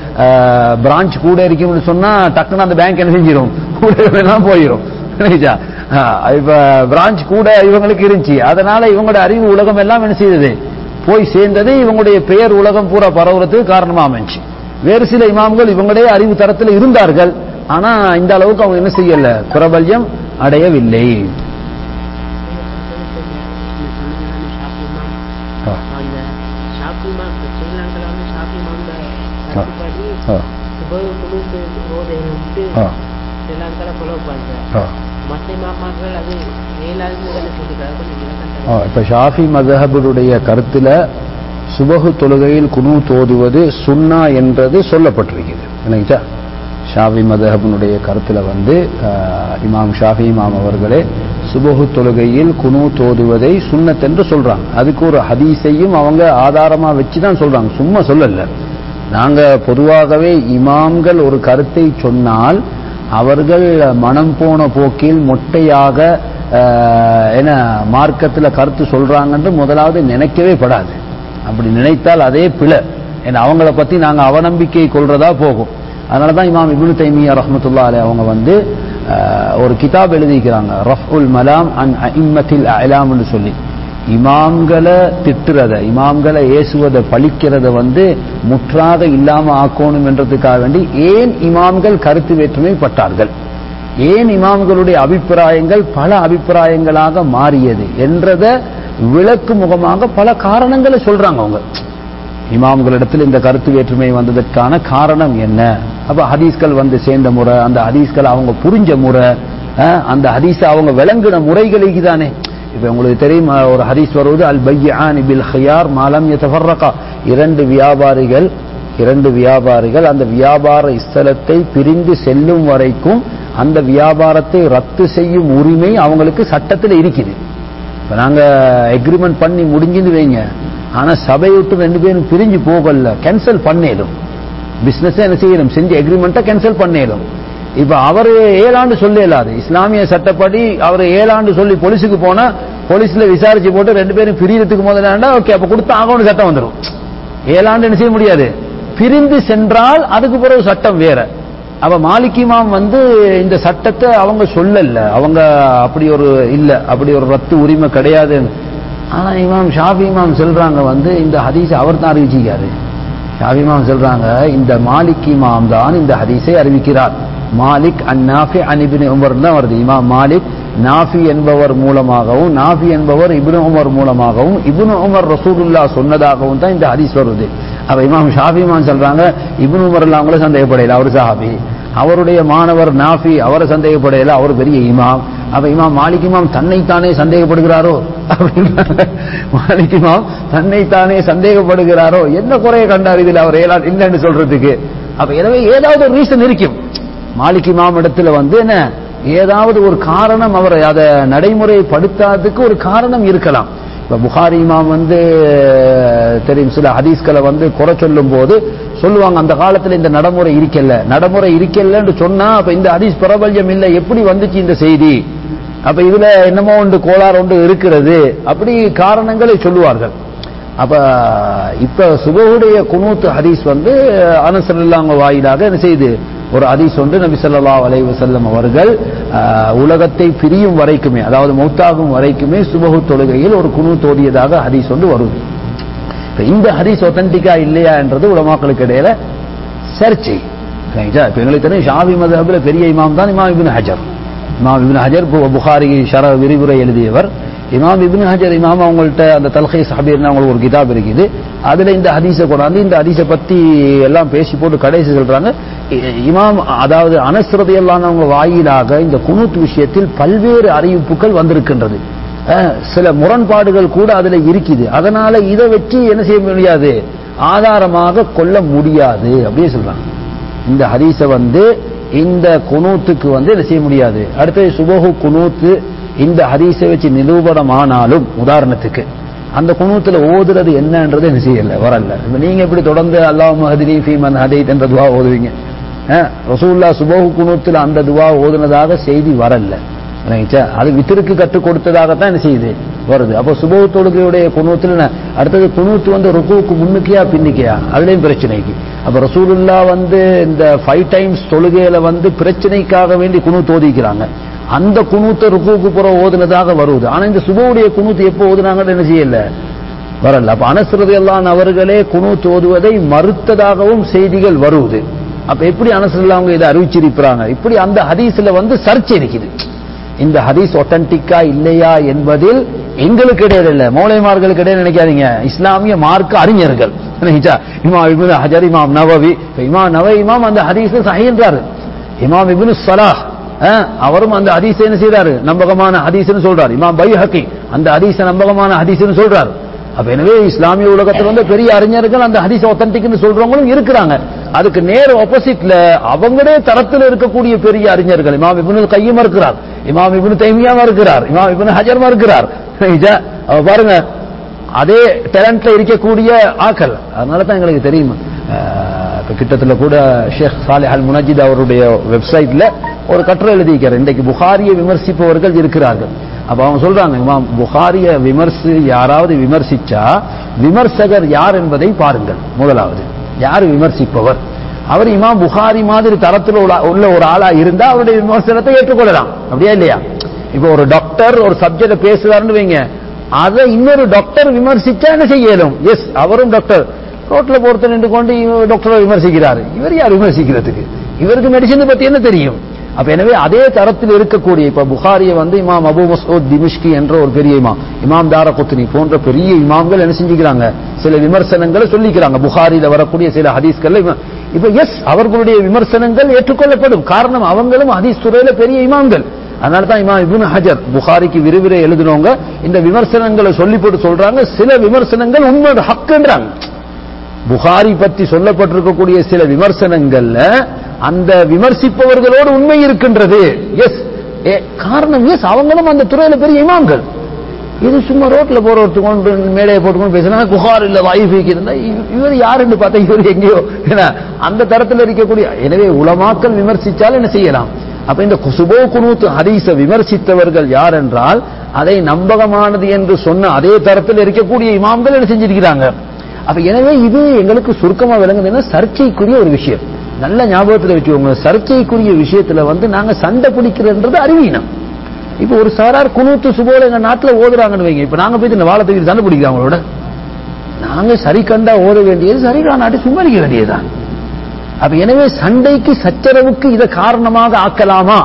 பிரான்ச் கூட இருக்கும்னு சொன்னா டக்குன்னு அந்த பேங்க் என்ன செஞ்சிடும் கூட எல்லாம் போயிடும் புரியுதா? ஆஹ், இப்ப பிரான்ச் கூட இவங்களுக்கு இருந்துச்சு அதனால இவங்களோட அறிவு உலகம் எல்லாம் என்ன செய்தது போய் சேர்ந்தது இவங்களுடைய பெயர் உலகம் பூரா பரவுறதுக்கு காரணமா அமைஞ்சு வேறு சில இமாம்கள் இவங்களுடைய அறிவு தரத்தில் இருந்தார்கள் ஆனா இந்த அளவுக்கு அவங்க என்ன செய்யல பிரபல்யம் அடையவில்லை ஆ. அந்த ஷாப்பி மார்க் ஸ்ரீலங்கால வந்து ஷாப்பி மார்க் கட்டுப்படி ஆ. சுபகு குழுக்கு போதை வந்து ஆ. ஸ்ரீலங்கால ஃபாலோ பண்றேன் ஆ. மற்ற மாமாக்கள் அது ஏழாவது வேலை சொல்லிக்கிறாங்க கொஞ்சம் விளக்கம் ஆ, இப்ப ஷாஃபி மதஹபுடைய கருத்துல சுபகு தொழுகையில் குனு தோதுவது சுன்னா என்றது சொல்லப்பட்டிருக்குது என்னங்கச்சா ஷாஃபி மதஹபனுடைய கருத்துல வந்து ஆ, இமாம் ஷாஃபி இமாம் அவர்களே சுபகு தொழுகையில் குனு தோதுவதை சுன்னத் என்று சொல்றாங்க அதுக்கு ஒரு ஹதீஸையும் அவங்க ஆதாரமா வச்சு தான் சொல்றாங்க சும்மா சொல்லல நாங்க பொதுவாகவே இமாம்கள் ஒரு கருத்தை சொன்னால் அவர்கள் மனம் போன போக்கில் மொட்டையாக ஆஹ், என்ன மார்க்கத்தில் கருத்து சொல்றாங்கன்னு முதலாவது நினைக்கவே படாது அப்படி நினைத்தால் அதே பிழை ஏன்னா அவங்கள பத்தி நாங்க அவநம்பிக்கை கொள்றதா போகும் அதனால தான் இமாம் இப்னு தைமியா ரஹ்மத்துல்லா அலைஹி அவங்க வந்து ஆஹ், ஒரு கிதாப் எழுதிக்கிறாங்க ரஃபுல் மலாம் அன் அஇம்மத்தில் அலாம்னு சொல்லி இமாம்களை திட்டுறத இமாம்களை ஏசுவதை பழிக்கிறத வந்து முற்றாக இல்லாம ஆக்கணும் என்றதுக்காக வேண்டி ஏன் இமாம்கள் கருத்து வேற்றுமை பட்டார்கள் ஏன் இமாம்களுடைய அபிப்பிராயங்கள் பல அபிப்பிராயங்களாக மாறியது என்றத விளக்கு முகமாக பல காரணங்களை சொல்றாங்க அவங்க இமாம்களிடத்தில் இந்த கருத்து வேற்றுமை வந்ததற்கான காரணம் என்ன அப்ப ஹதீஸ்கள் வந்து சேர்ந்த முறை அந்த ஹதீஸ்கள் அவங்க புரிஞ்ச முறை அஹ், அந்த ஹதீஸை அவங்க விளங்கின முறைகளுக்கு தானே இப்ப உங்களுக்கு தெரியும் அஹ், ஒரு ஹதீஸ் வருவது அல் பையான் பில் ஹியார் மாலம் யதஃபர்ரகா இரண்டு வியாபாரிகள் இரண்டு வியாபாரிகள் அந்த வியாபார ஸ்தலத்தை பிரிந்து செல்லும் வரைக்கும் அந்த வியாபாரத்தை ரத்து செய்யும் உரிமை அவங்களுக்கு சட்டத்தில் இருக்குது இப்ப நாங்க எக்ரிமெண்ட் பண்ணி முடிஞ்சுன்னு வைங்க ஆனா சபையை விட்டு ரெண்டு பேரும் பிரிஞ்சு போகல கேன்சல் பண்ணிடும் பிசினஸ் என்ன செய்யணும் செஞ்ச எக்ரிமெண்ட்டை கேன்சல் பண்ணிடும் இப்ப அவர் ஏழாண்டு சொல்ல இயலாது இஸ்லாமிய சட்டப்படி அவர் ஏழாண்டு சொல்லி போலீஸுக்கு போனா போலீஸ்ல விசாரிச்சு போட்டு ரெண்டு பேரும் பிரியறதுக்கு முதல்ல ஓகே அப்ப கொடுத்து ஆகணும் சட்டம் வந்துடும் ஏழாண்டு என்ன செய்ய முடியாது பிரிந்து சென்றால் அதுக்கு பிறகு சட்டம் வேற அப்ப மாலிக் இமாம் வந்து இந்த சட்டத்தை அவங்க சொல்லல அவங்க அப்படி ஒரு இல்ல அப்படி ஒரு ரத்து உரிமை கிடையாது ஆனா இமாம் ஷாஃபி இமாம் சொல்றாங்க வந்து இந்த ஹதீஸை அவர் தான் அறிவிச்சிருக்காரு ஷாஃபி இமாம் சொல்றாங்க இந்த மாலிக் இமாம் தான் இந்த ஹதீஸை அறிவிக்கிறார் மாலிக் அந்நாஃபி அனிபின் உமர் தான் வருது இமாம் மாலிக் நாஃபி என்பவர் மூலமாகவும் நாஃபி என்பவர் இப்னு உமர் மூலமாகவும் இப்னு உமர் ரசூலுல்லா சொன்னதாகவும் தான் இந்த ஹதீஸ் வருது அப்ப இமாம் ஷாஃபி இமாம் சொல்றாங்க இப்னு உமர் எல்லாம் கூட சந்தேகப்படையில அவர் சஹாபி அவருடைய மாணவர் நாஃபி அவரை சந்தேகப்படையில அவர் பெரிய இமாம் அப்ப இமாம் மாலிக் இமாம் தன்னைத்தானே சந்தேகப்படுகிறாரோ அப்படின்றாங்க. மாலிக் இமாம் தன்னைத்தானே சந்தேகப்படுகிறாரோ என்ன குறைய கண்டார் இதுல அவர் ஏலா இல்லைன்னு சொல்றதுக்கு அப்ப எனவே ஏதாவது ஒரு ரீசன் இருக்கும் மாலிக் இமாம் இடத்துல வந்து என்ன ஏதாவது ஒரு காரணம் அவர் அதை நடைமுறைப்படுத்தாததுக்கு ஒரு காரணம் இருக்கலாம் இப்ப புகாரி இமாம் வந்து தெரியும் சில ஹதீஸ்களை வந்து குறை சொல்லும் போது சொல்லுவாங்க அந்த காலத்துல இந்த நடைமுறை இருக்கல நடைமுறை இருக்கலன்னு சொன்னா அப்ப இந்த ஹதீஸ் பிரபல்யம் இல்லை எப்படி வந்துச்சு இந்த செய்தி அப்ப இதுல என்னமோ ஒன்று கோளாறு ஒன்று இருக்கிறது அப்படி காரணங்களை சொல்லுவார்கள் அப்ப இப்ப சுபகுடைய குனூத்து ஹதீஸ் வந்து அனசல்லாங்க வாயிலாக என்ன செய்யுது ஒரு ஹதீஸ் ஒன்று நபி ஸல்லல்லாஹு அலைஹி வஸல்லம் அவர்கள் ஆஹ், உலகத்தை பிரியும் வரைக்குமே அதாவது மௌத்தாகும் வரைக்குமே சுபகு தொழுகையில் ஒரு குனு தோதியதாக ஹதீஸ் ஒன்று வருது இப்ப இந்த ஹதீஸ் ஒத்தன்டிக்கா இல்லையா என்றது உலமாக்களுக்கு இடையில சர்ச்சை ரைட்டா இப்ப எங்களுக்கு தெரியும் ஷாஃபி மதஹபில் பெரிய இமாம் தான் இமாம் இப்னு ஹஜர் இமாம் இப்னு ஹஜர் பு- புகாரி ஷர விரிவுரை எழுதியவர் இமாம் இப்னு ஹஜர் இமாம் அவங்கள்ட்ட அந்த தல்கை சஹபீர்னு அவங்களுக்கு ஒரு கிதாப் இருக்குது அதுல இந்த ஹதீஸை கொண்டாந்து இந்த ஹதீஸை பத்தி எல்லாம் பேசி போட்டு கடைசி சொல்றாங்க இ- இமாம் அதாவது அனஸ்ரதி அவங்க வாயிலாக இந்த குனூத் விஷயத்தில் பல்வேறு அறிவிப்புகள் வந்திருக்கின்றது அஹ், சில முரண்பாடுகள் கூட அதுல இருக்குது அதனால இதை வச்சு என்ன செய்ய முடியாது ஆதாரமாக கொள்ள முடியாது அப்படியே சொல்றாங்க இந்த ஹதீஸை வந்து இந்த குனூத்துக்கு வந்து என்ன செய்ய முடியாது அடுத்தது சுபஹு குனூத்து இந்த ஹதீஸை வச்சு நிரூபணமானாலும் உதாரணத்துக்கு அந்த குனூத்துல ஓதுறது என்னன்றது என்ன செய்யல வரல இப்ப நீங்க எப்படி தொடர்ந்து அல்லாஹ் மஹதினி ஃபீமன் ஹதைத் என்ற துவா ஓதுவீங்க அஹ், ரசூலுல்லாஹ் சுபஹு குனூத்துல அந்த துவா ஓதுனதாக செய்தி வரல ரைட்டா? அது வித்திருக்கு கற்றுக் கொடுத்ததாகத்தான் என்ன செய்யுது வருது அப்போ சுபஹு தொழுகையுடைய குனூத்துல என்ன? அடுத்தது குனூத்து வந்து ருக்குவுக்கு முன்னுக்கியா பின்னுக்கியா அதுலயும் பிரச்சனைக்கு அப்ப ரசூலுல்லா வந்து இந்த ஃபைவ் டைம்ஸ் தொழுகையில வந்து பிரச்சனைக்காக வேண்டி குனூத் ஓதிக்கிறாங்க அந்த குனூத்தை ருக்குவுக்கு புற ஓதுனதாக வருது ஆனா இந்த சுபவுடைய குனூத்து எப்போ ஓதுனாங்கன்னு என்ன செய்யல வரல அப்ப அனசுரது எல்லாம் அவர்களே குனூத் ஓதுவதை மறுத்ததாகவும் செய்திகள் வருவது அப்ப எப்படி அனசுரல்லா அவங்க இதை அறிவிச்சிருக்கிறாங்க இப்படி அந்த ஹதீஸ்ல வந்து சர்ச்சை இருக்குது இந்த ஹதீஸ் ஒத்தன்டிக்கா இல்லையா என்பதில் எங்களுக்கு இடையில இல்ல மௌலைமார்களுக்கு இடையில நினைக்காதீங்க இஸ்லாமிய மார்க்க அறிஞர்கள் நினைச்சா இமாம் இப்னு ஹஜர் இமாம் நவவி இப்ப இமாம் நவ இமாம் அந்த ஹதீஸ் சஹீன்றாரு இமாம் இப்னு ஸலாஹ் அஹ், அவரும் அந்த ஹதீஸ் என்ன செய்றாரு நம்பகமான ஹதீஸ்னு சொல்றாரு இமாம் பைஹகி அந்த ஹதீஸ நம்பகமான ஹதீஸ்னு சொல்றாரு அப்ப எனவே இஸ்லாமிய உலகத்துல வந்து பெரிய அறிஞர்கள் அந்த ஹதீஸ் ஒத்தன்டிக்னு சொல்றவங்களும் இருக்கிறாங்க அதுக்கு நேர் ஆப்போசிட்ல அவங்களே தரத்தில் இருக்கக்கூடிய பெரிய அறிஞர்கள் இமாம் இப்னுல் கையும் இருக்கிறார் இமாம் இப்னு தைமியாவும் இருக்கிறார் இமாம் இப்னு ஹஜரும் இருக்கிறார் இதா, அவ பாருங்க அதே டேலண்ட்ல இருக்கக்கூடிய ஆக்கள் அதனால தான் எங்களுக்கு தெரியும் அஹ், இப்ப கிட்டத்துல கூட ஷேக் சாலிஹ் அல் முனஜித் அவருடைய வெப்சைட்ல ஒரு கட்டுரை எழுதியிருக்காரு இன்றைக்கு புகாரியை விமர்சிப்பவர்கள் இருக்கிறார்கள் அப்ப அவங்க சொல்றாங்க இமாம் புகாரிய விமர்சி யாராவது விமர்சிச்சா விமர்சகர் யார் என்பதை பாருங்கள் முதலாவது யார் விமர்சிப்பவர் அவர் இமாம் புகாரி மாதிரி தரத்தில் உள்ள உள்ள ஒரு ஆளா இருந்தா அவருடைய விமர்சனத்தை ஏற்றுக்கொள்ளலாம் அப்படியா இல்லையா இப்போ ஒரு டாக்டர் ஒரு சப்ஜெக்ட பேசுறாருன்னு வைங்க அதை இன்னொரு டாக்டர் விமர்சிச்சா என்ன செய்யலும் எஸ் அவரும் டாக்டர் ரோட்ல பொறுத்து நின்று கொண்டு இவர் டாக்டரை விமர்சிக்கிறாரு இவர் யார் விமர்சிக்கிறதுக்கு இவருக்கு மெடிசன் பத்தி என்ன தெரியும் அப்ப எனவே அதே தரத்தில் இருக்கக்கூடிய இப்ப புகாரியை வந்து இமாம் அபு மசூத் திமிஷ்கி என்ற ஒரு பெரிய இமாம் இமாம் தார குத்னி போன்ற பெரிய இமாம்கள் என்ன செஞ்சுக்கிறாங்க சில விமர்சனங்களை சொல்லிக்கிறாங்க புகாரியில வரக்கூடிய சில ஹதீஸ்கள்ல இவ- இப்ப எஸ் அவர்களுடைய விமர்சனங்கள் ஏற்றுக்கொள்ளப்படும் காரணம் அவங்களும் ஹதீஸ் துறையில பெரிய இமாம்கள் அதனால தான் இமாம் இப்னு ஹஜர் புகாரிக்கு விரிவுரை எழுதினவங்க இந்த விமர்சனங்களை சொல்லி போட்டு சொல்றாங்க சில விமர்சனங்கள் உண்மை ஹக்குன்றாங்க புகாரி பற்றி சொல்லப்பட்டிருக்கக்கூடிய சில விமர்சனங்கள்ல அந்த விமர்சிப்பவர்களோடு உண்மை இருக்கின்றது எஸ் காரணம் எஸ் அவங்களும் அந்த துறையில பெரிய இமாம்கள் இது சும்மா ரோட்ல போற ஒருத்தவங்க மேடையை போட்டுக்கொண்டு பேசுனா புகார் இல்ல வாய்ஃபைக்கு இருந்தா இவ- இவர் யாருன்னு பார்த்தா இவர் எங்கேயோ என்ன அந்த தரத்தில் இருக்கக்கூடிய எனவே உலமாக்கள் விமர்சிச்சால் என்ன செய்யலாம் அப்ப இந்த சுபோ குனூத் ஹதீஸ விமர்சித்தவர்கள் யார் என்றால் அதை நம்பகமானது என்று சொன்ன அதே தரத்தில் இருக்கக்கூடிய இமாம்கள் என்ன செஞ்சிருக்கிறாங்க அப்ப எனவே இது எங்களுக்கு சுருக்கமா விளங்குதுன்னா சர்ச்சைக்குரிய ஒரு விஷயம் நல்ல ஞாபகத்துல வச்சுக்கோங்க சர்ச்சைக்குரிய விஷயத்துல வந்து நாங்க சண்டை பிடிக்கிறன்றது அறிவீனம் இப்போ ஒரு சாரார் குனூத்து சுபோல எங்க நாட்டுல ஓதுறாங்கன்னு வைங்க இப்ப நாங்க போய் இந்த வாழை தூக்கி சண்டை பிடிக்கிறோம் அவங்களோட நாங்க சரி கண்டா ஓத வேண்டியது சரி காணாட்டி சும்மரிக்க வேண்டியதுதான் அப்ப எனவே சண்டைக்கு சச்சரவுக்கு இதை காரணமாக ஆக்கலாமா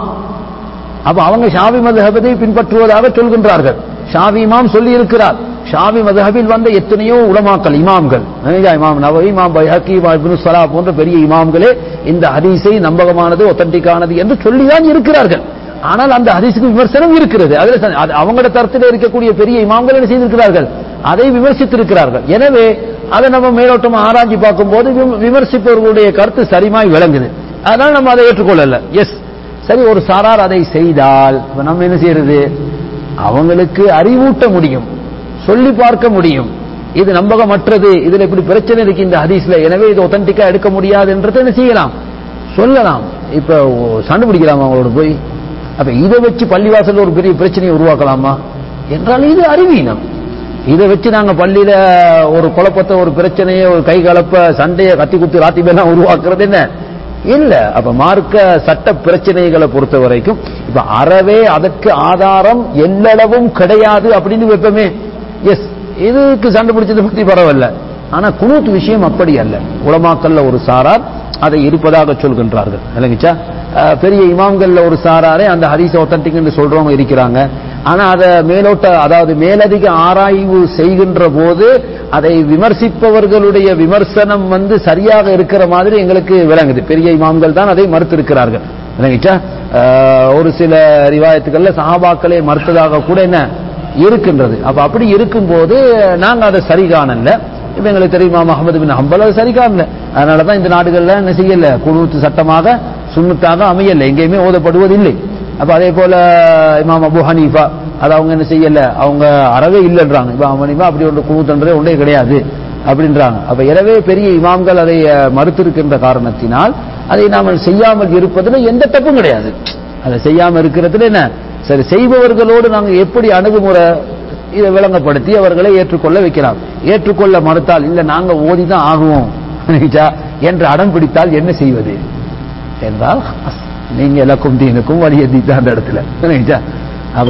அப்ப அவங்க ஷாவி மதுஹபத்தை பின்பற்றுவதாக சொல்கின்றார்கள் ஷாவி இமாம் சொல்லி இருக்கிறார் ஷாவி மதுஹபில் வந்த எத்தனையோ உலமாக்கள் இமாம்கள் நினைஞ்சா இமாம் நவவி இமாம் பைஹக்கி இமாம் இப்னு ஸலா போன்ற பெரிய இமாம்களே இந்த ஹதீஸை நம்பகமானது ஒத்தன்டிக்கானது என்று சொல்லிதான் இருக்கிறார்கள் ஆனால் அந்த ஹதீஸுக்கு விமர்சனம் இருக்கிறது அதுல ச- அது அவங்களோட தரத்தில் இருக்கக்கூடிய பெரிய இமாம்கள் என்ன செய்திருக்கிறார்கள் அதை விமர்சித்திருக்கிறார்கள் எனவே அதை நம்ம மேலோட்டமா ஆராய்ச்சி பார்க்கும்போது விம- விமர்சிப்பவர்களுடைய கருத்து சரிமாய் விளங்குது அதனால நம்ம அதை ஏற்றுக்கொள்ளல எஸ் சரி ஒரு சாரார் அதை செய்தால் இப்ப நம்ம என்ன செய்யறது அவங்களுக்கு அறிவூட்ட முடியும் சொல்லி பார்க்க முடியும் இது நம்பகமற்றது இதுல இப்படி பிரச்சனை இருக்கு இந்த ஹதீஸ்ல எனவே இது ஒத்தன்டிக்கா எடுக்க முடியாதுன்றதை என்ன செய்யலாம் சொல்லலாம் இப்ப ஓ- சண்டை பிடிக்கலாமா அவங்களோட போய் அப்ப இதை வச்சு பள்ளிவாசல்ல ஒரு பெரிய பிரச்சனையை உருவாக்கலாமா என்றால் இது அறிவீனம் இதை வச்சு நாங்க பள்ளியில ஒரு குழப்பத்தை ஒரு பிரச்சனையை ஒரு கை கலப்ப சண்டையை கத்தி குத்து ராத்தி பேலாம் உருவாக்குறது என்ன இல்ல அப்ப மார்க்க சட்ட பிரச்சனைகளை பொறுத்த வரைக்கும் இப்ப அறவே அதற்கு ஆதாரம் எல்லளவும் கிடையாது அப்படின்னு வைப்போமே எஸ் இதுக்கு சண்டை பிடிச்சதை பத்தி பரவாயில்ல ஆனா குனூத் விஷயம் அப்படி அல்ல உலமாக்கல்ல ஒரு சாரார் அதை இருப்பதாக சொல்கின்றார்கள் இல்லைங்கச்சா அஹ், பெரிய இமாம்கள்ல ஒரு சாராரே அந்த ஹதீஸ் ஒத்தன்டிக்னு சொல்றவங்க இருக்கிறாங்க ஆனா அதை மேலோட்ட அதாவது மேலதிக ஆராய்வு செய்கின்ற போது அதை விமர்சிப்பவர்களுடைய விமர்சனம் வந்து சரியாக இருக்கிற மாதிரி எங்களுக்கு விளங்குது பெரிய இமாம்கள் தான் அதை மறுத்திருக்கிறார்கள் இல்லைங்கச்சா அஹ், ஒரு சில ரிவாயத்துக்கள்ல சஹாபாக்களே மறுத்ததாக கூட என்ன இருக்கின்றது அப்ப அப்படி இருக்கும்போது நாங்க அதை சரி காணல இப்ப எங்களுக்கு தெரியுமா முகமது பின் ஹம்பல் அது சரி காணல அதனாலதான் இந்த நாடுகள்ல என்ன செய்யல குழுத்து சட்டமாக சுண்ணத்தாக அமையல எங்கேயுமே ஓதப்படுவதில்லை அப்ப அதே போல இமாம் அபு ஹனீஃபா அது அவங்க என்ன செய்யல அவங்க அறவே இல்லைன்றாங்க இப்ப ஹனீஃபா அப்படி ஒரு குழுத்தன்றே ஒன்றே கிடையாது அப்படின்றாங்க அப்ப எனவே பெரிய இமாம்கள் அதை அஹ், மறுத்திருக்கின்ற காரணத்தினால் அதை நாம் செய்யாமல் இருப்பதுல எந்த தப்பும் கிடையாது அதை செய்யாம இருக்கிறதுல என்ன சரி செய்பவர்களோடு நாங்க எப்படி அணுகுமுறை இதை விளங்கப்படுத்தி அவர்களை ஏற்றுக்கொள்ள வைக்கலாம் ஏற்றுக்கொள்ள மறுத்தால் இல்ல நாங்க ஓதிதான் ஆகுவோம் புரியுதா? என்று அடம் பிடித்தால் என்ன செய்வது என்றால் நீங்க இலக்கும் தீனுக்கும் வழியை தீத்தா அந்த இடத்துல புரியுதா? அப்ப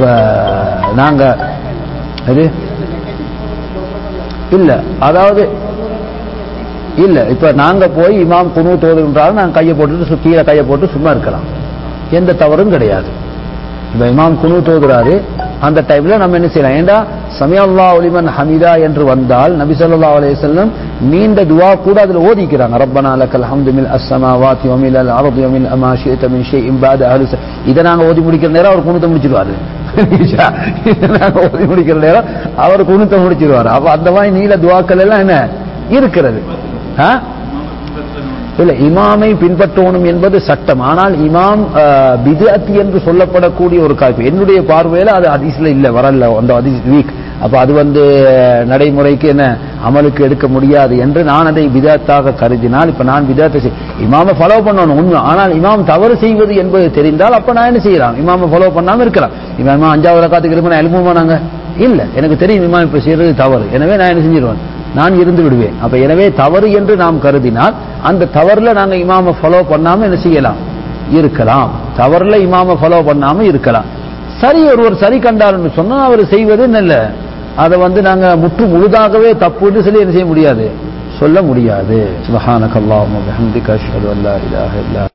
நாங்க அது இல்ல அதாவது இல்ல இப்ப நாங்க போய் இமாம் குனு தோதுன்றாலும் நாங்க கையை போட்டுட்டு சு- கீழே கையை போட்டு சும்மா இருக்கலாம் எந்த தவறும் கிடையாது இப்ப இமாம் குனு தோதுறாரு அந்த டைம்ல நம்ம என்ன செய்யலாம் ஏண்டா சமியல்லா ஒலிமன் ஹமீதா என்று வந்தால் நபி ஸல்லல்லாஹு அலைஹி வஸல்லம் நீண்ட துவா கூட அதுல ஓதிக்கிறாங்க ரப்பனா லக்கல் ஹம்து மில் அஸ்ஸமாவாத்தி வ மில் அல் அர்தி வ மில் அமா ஷிஅத மின் ஷைஇன் பஅத அஹ்லி ஸ- இதை நாங்க ஓதி முடிக்கிற நேரம் அவர் குனுத்தை முடிச்சிருவாரு இதை நாங்க ஓதி முடிக்கிற நேரம் அவர் குனுத்தை முடிச்சிருவாரு அப்ப அந்த மாதிரி நீல துவாக்கள் எல்லாம் என்ன இருக்கிறது ஆ இல்ல இமாமை பின்பற்றணும் என்பது சட்டம் ஆனால் இமாம் பிதத் என்று சொல்லப்படக்கூடிய ஒரு காய்ப்பு என்னுடைய பார்வையில அது ஹதீஸ்ல இல்ல வரல அந்த ஹதீஸ் வீக் அப்ப அது வந்து அஹ், நடைமுறைக்கு என்ன அமலுக்கு எடுக்க முடியாது என்று நான் அதை பிதத்தாக கருதினால் இப்ப நான் பிதத்தை இமாமை ஃபாலோ பண்ணணும் உண்மை ஆனால் இமாம் தவறு செய்வது என்பது தெரிந்தால் அப்ப நான் என்ன செய்யலாம் இமாமை ஃபாலோ பண்ணாம இருக்கலாம் இமாமா அஞ்சாவது காத்துக்கு இருப்ப நான் எழுப்புமா நாங்க இல்ல எனக்கு தெரியும் இமாம் இப்ப செய்யறது தவறு எனவே நான் என்ன செஞ்சிருவேன் நான் இருந்து விடுவேன் அப்ப எனவே தவறு என்று நாம் கருதினால் அந்த தவறுல நாங்க இமாம ஃபாலோ பண்ணாம என்ன செய்யலாம் இருக்கலாம் தவறுல இமாம ஃபாலோ பண்ணாம இருக்கலாம் சரி ஒருவர் சரி கண்டார்னு சொன்னா அவர் செய்வது நல்ல அதை வந்து நாங்க முற்று முழுதாகவே தப்புன்னு சொல்லி என்ன செய்ய முடியாது சொல்ல முடியாது சுபஹானக்கல்லாஹும்ம வபிஹம்திக அஷ்ஹது அல்லா இலாஹ இல்லா